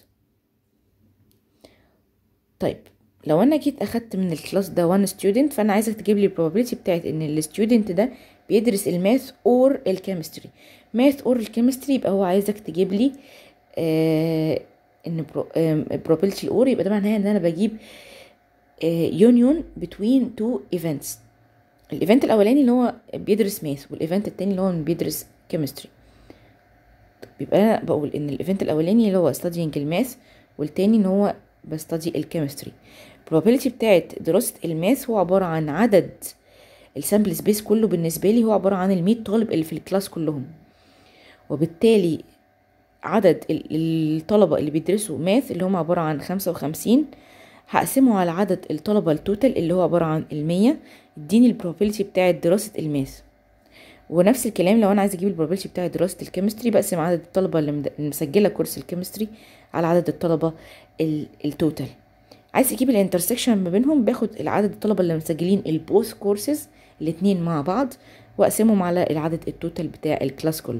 طيب لو انا جيت اخدت من الكلاس ده وان ستودنت فانا عايزك تجيب لي البروبابيلتي بتاعت ان الستودنت ده بيدرس الماث اور الكيمستري ماث اور الكيمستري يبقى هو عايزك تجيب لي آه ان probability الاور يبقى ده معناها ان انا بجيب يونيون بتوين تو ايفنتس الايفنت الاولاني اللي هو بيدرس ماث والايفنت التاني اللي هو بيدرس كيمستري بيبقى انا بقول ان الايفنت الاولاني اللي هو studying الماث والتاني ان هو بستدي الكيمستري probability بتاعت دراسة الماث هو عبارة عن عدد السامبل سبيس كله بالنسبة لي هو عبارة عن المية طالب اللي في الكلاس كلهم وبالتالي عدد الطلبة اللي بيدرسوا ماث اللي هم عبارة عن خمسة وخمسين هقسمه على عدد الطلبة التوتال اللي هو عبارة عن المية اديني البروبابيلتي بتاعة دراسة الماث ونفس الكلام لو انا عايزه اجيب البروبابيلتي بتاعة دراسة الكيمستري بقسم عدد الطلبة اللي مسجلة كورس الكيمستري على عدد الطلبة التوتال عايز اجيب الانترسكشن ما بينهم باخد العدد الطلبة اللي مسجلين البوث كورسز الاتنين مع بعض واقسمهم على العدد التوتال بتاع الكلاس كله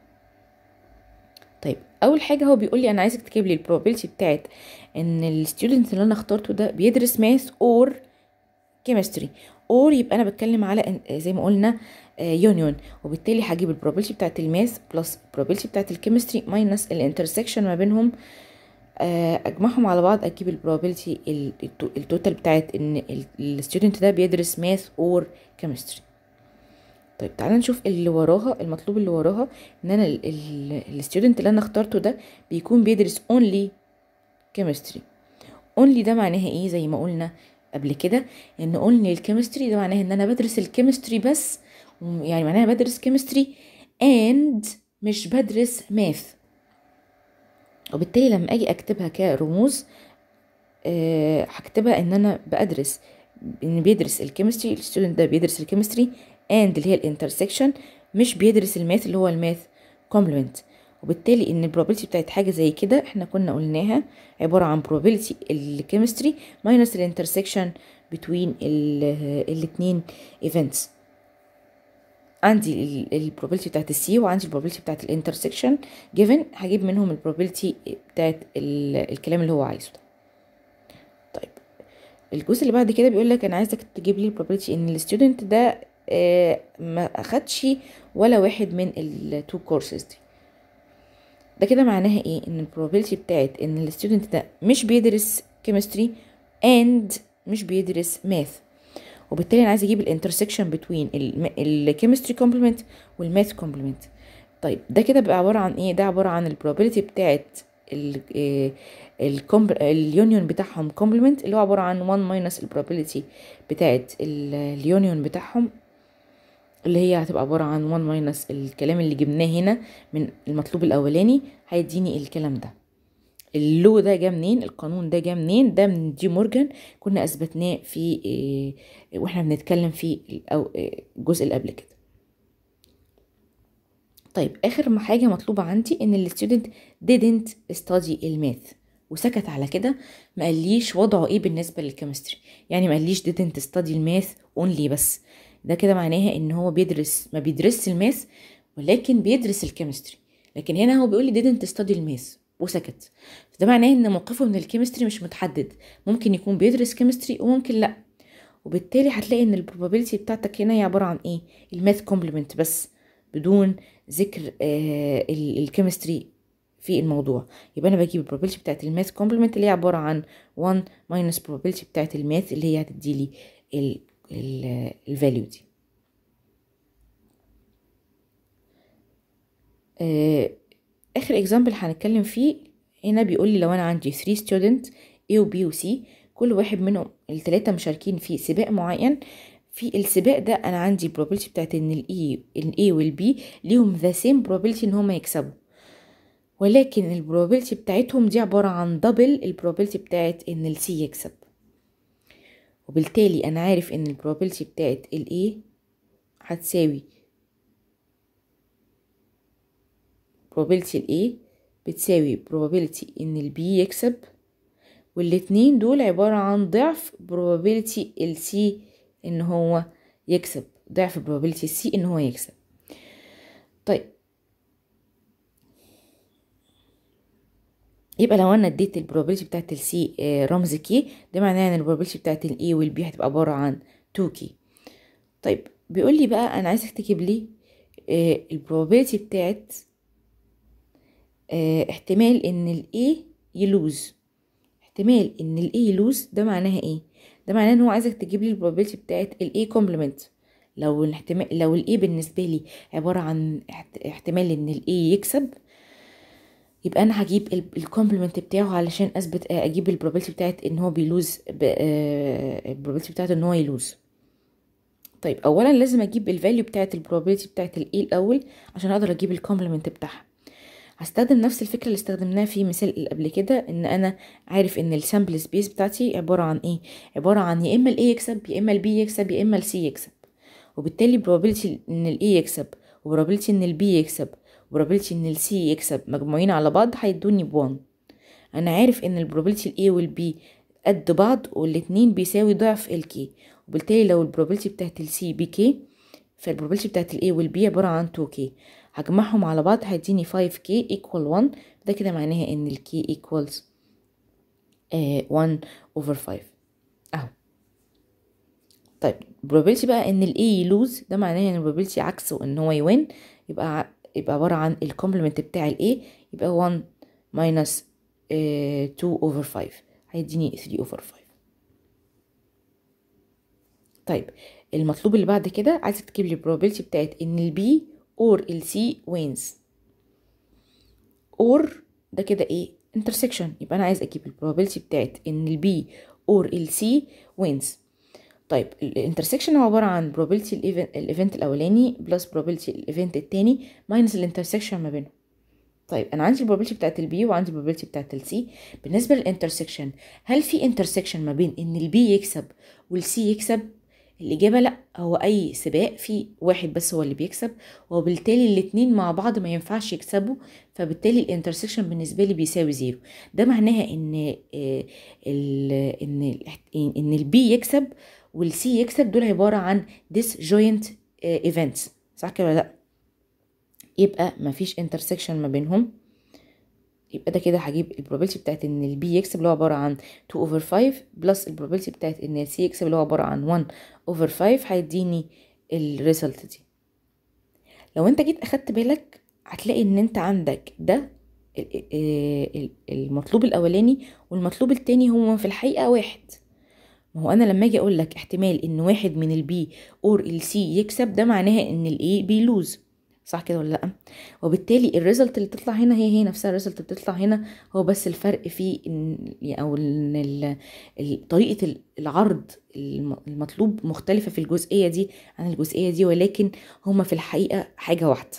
طيب اول حاجه هو بيقول لي انا عايزك تجيب لي البروبابيلتي بتاعت ان الستودنت اللي انا اخترته ده بيدرس ماث اور كيمستري اور يبقى انا بتكلم على زي ما قلنا يونيون وبالتالي هجيب البروبابيلتي بتاعت الماث بلس البروبابيلتي بتاعت الكيمستري ماينس الانترسكشن ما بينهم اجمعهم على بعض اجيب البروبابيلتي التوتال بتاعت ان الستودنت ده بيدرس ماث اور كيمستري طيب تعالى نشوف اللي وراها المطلوب اللي وراها ان انا الستودنت اللي انا اخترته ده بيكون بيدرس only chemistry only ده معناها ايه زي ما قلنا قبل كده ان only الكيمستري ده معناها ان انا بدرس الكيمستري بس يعني معناها بدرس كيمستري and مش بدرس ماث وبالتالي لما اجي اكتبها كرموز أه هكتبها ان انا بدرس ان بيدرس الكيمستري الستودنت ده بيدرس الكيمستري and اللي هي الانترسكشن مش بيدرس الماث اللي هو الماث كومبلمنت وبالتالي ان البروبابيلتي بتاعت حاجه زي كده احنا كنا قلناها عباره عن probability الكيمستري minus الانترسكشن between الاثنين events عندي البروبابيلتي بتاعت السي وعندي البروبابيلتي بتاعت الانترسكشن given هجيب منهم البروبابيلتي بتاعت الكلام اللي هو عايزه ده طيب الجزء اللي بعد كده بيقول لك انا عايزك تجيب لي البروبابيلتي ان الستودنت ده آه ما اخدش ولا واحد من التو كورسز دي ده كده معناها ايه ان البروبابيلتي بتاعت ان الستودنت ده مش بيدرس كيمستري اند مش بيدرس ماث وبالتالي انا عايزه اجيب الانترسكشن بتوين الكيمستري كومبلمنت والماث كومبلمنت طيب ده كده بقى عباره عن ايه ده عباره عن البروبابيلتي بتاعت اليونيون بتاعهم كومبلمنت اللي هو عباره عن 1 ماينس البروبابيلتي بتاعت اليونيون بتاعهم اللي هي هتبقى عبارة عن 1 ماينس الكلام اللي جبناه هنا من المطلوب الأولاني هيديني الكلام ده اللو ده جه منين القانون ده جه منين ده من دي مورجان كنا أثبتناه في إيه واحنا بنتكلم في الجزء اللي قبل كده طيب آخر حاجة مطلوبة عندي إن الستودنت didn't study الماث وسكت على كده ما قاليش وضعه ايه بالنسبة للكيمستري يعني ما قاليش didn't study الماث only بس ده كده معناها ان هو بيدرس ما بيدرسش الماث ولكن بيدرس الكيمستري لكن هنا هو بيقول لي didn't study الماث وسكت فده معناه ان موقفه من الكيمستري مش متحدد ممكن يكون بيدرس كيمستري وممكن لا وبالتالي هتلاقي ان البروبابيلتي بتاعتك هنا هي عباره عن ايه الماث كومبلمنت بس بدون ذكر آه الكيمستري في الموضوع يبقى انا بجيب البروبابيلتي بتاعت الماث كومبلمنت اللي هي عباره عن 1 ماينس probability بتاعت الماث اللي هي هتدي لي الفاليو دي آه اخر اكزامبل هنتكلم فيه هنا بيقول لي لو انا عندي 3 ستودنت A و B و C كل واحد منهم الثلاثه مشاركين في سباق معين في السباق ده انا عندي probability بتاعت ان الاي الاي والبي ليهم ذا سيم probability ان هما يكسبوا ولكن البروبابيلتي بتاعتهم دي عبارة عن دبل البروبابيلتي بتاعت ان السي يكسب وبالتالي انا عارف ان البروبابيلتي بتاعت الاي هتساوي probability الاي بتساوي probability ان البي يكسب والاتنين دول عبارة عن ضعف probability السي ان هو يكسب ضعف probability السي ان هو يكسب طيب يبقى لو انا اديت البروبابيلتي بتاعت السي رمز كي ده معناه ان البروبابيلتي بتاعت الاي والبي هتبقى عباره عن 2 كي طيب بيقول لي بقى انا عايزك تكتب لي البروبابيلتي بتاعت احتمال ان الاي يلوز احتمال ان الاي يلوز ده معناها ايه ده معناه ان هو عايزك تجيب لي البروبابيلتي بتاعت الاي كومبلمنت لو الاحتمال لو الاي بالنسبه لي عباره عن احتمال ان الاي يكسب يبقى انا هجيب الكومبلمنت بتاعه علشان اثبت اجيب البروبابيلتي بتاعت ان هو بيلوز البروبابيلتي بتاعت ان هو يلوز طيب اولا لازم اجيب الفاليو بتاعت البروبابيلتي بتاعت الاي الاول عشان اقدر اجيب الكومبلمنت بتاعها هستخدم نفس الفكره اللي استخدمناها في مثال اللي قبل كده ان انا عارف ان السامبل سبيس بتاعتي عباره عن ايه عباره عن يا اما الاي يكسب يا اما البي يكسب يا اما السي يكسب وبالتالي probability ان الاي يكسب وبروبابيلتي ان البي يكسب probability ان السي يكسب مجموعين على بعض هيدوني بوان انا عارف ان البروبابيلتي الاي والبي قد بعض والاتنين بيساوي ضعف الكي وبالتالي لو البروبابيلتي بتاعت السي بكي فالبروبابيلتي بتاعت الاي والبي عبارة عن 2 كي هجمعهم على بعض هيديني 5 كي equal 1 ده كده معناها ان الكي equals آه 1 over 5 اهو طيب probability بقى ان الاي يلوز ده معناه ان probability عكسه ان هو يوين يبقى يبقى عبارة عن الكومبلمنت بتاع ال A يبقى 1 minus uh, 2 over 5 هيديني 3 over 5 طيب المطلوب اللي بعد كده عايزك تجيب لي probability بتاعت ان البي اور السي وينز اور ده كده ايه intersection يبقى انا عايز اجيب البروبابيلتي بتاعت ان البي اور السي وينز طيب الانترسكشن هو عباره عن probability الايفنت الاولاني بلس probability الايفنت التاني ماينس الانترسكشن ما بينهم طيب انا عندي البروبابيلتي بتاعت البي وعندي البروبابيلتي بتاعت السي بالنسبه للانترسكشن هل في انترسكشن ما بين ان البي يكسب والسي يكسب الإجابة لأ هو أي سباق في واحد بس هو اللي بيكسب وبالتالي الاتنين مع بعض ما ينفعش يكسبوا فبالتالي الانترسكشن بالنسبة لي بيساوي زيرو ده معناها إن آه، ال إن ال إن البي يكسب والسي يكسب دول عبارة عن disjoint آه، events صح كده ولا لأ يبقى مفيش انترسكشن ما بينهم يبقى ده كده هجيب البروبابيلتي بتاعت ان البي يكسب اللي هو عباره عن 2 اوفر 5 بلس البروبابيلتي بتاعت ان السي يكسب اللي هو عباره عن 1 اوفر 5 هيديني الريزلت دي لو انت جيت اخدت بالك هتلاقي ان انت عندك ده ال- ال- المطلوب الاولاني والمطلوب التاني هو في الحقيقه واحد ما هو انا لما اجي اقول لك احتمال ان واحد من البي اور السي يكسب ده معناها ان الاي بيلوز صح كده ولا لا وبالتالي الريزلت اللي تطلع هنا هي هي نفسها الريزلت اللي بتطلع هنا هو بس الفرق في ان او ان ال- ال- طريقه العرض الم- المطلوب مختلفه في الجزئيه دي عن الجزئيه دي ولكن هما في الحقيقه حاجه واحده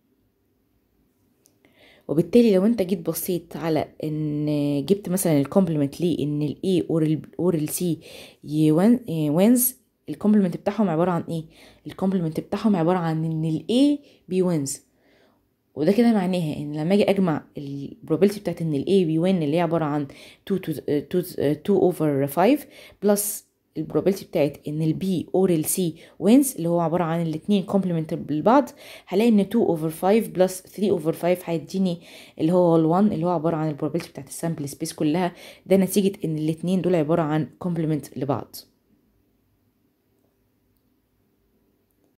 وبالتالي لو انت جيت بصيت على ان جبت مثلا الكومبلمنت ليه ان الاي اور ال اور السي وينز الكومبلمنت بتاعهم عباره عن ايه الكومبلمنت بتاعهم عباره عن ان الاي بيوينز وده كده معناها ان لما اجي اجمع البروبابيلتي بتاعت ان الاي بيوين اللي هي عباره عن 2 to 2 اوفر 5 بلس البروبابيلتي بتاعت ان البي اور السي وينز اللي هو عباره عن الاثنين كومبلمنت لبعض هلاقي ان 2 اوفر 5 بلس 3 اوفر 5 هيديني اللي هو ال1 اللي هو عباره عن البروبابيلتي بتاعت السامبل سبيس كلها ده نتيجه ان الاثنين دول عباره عن كومبلمنت لبعض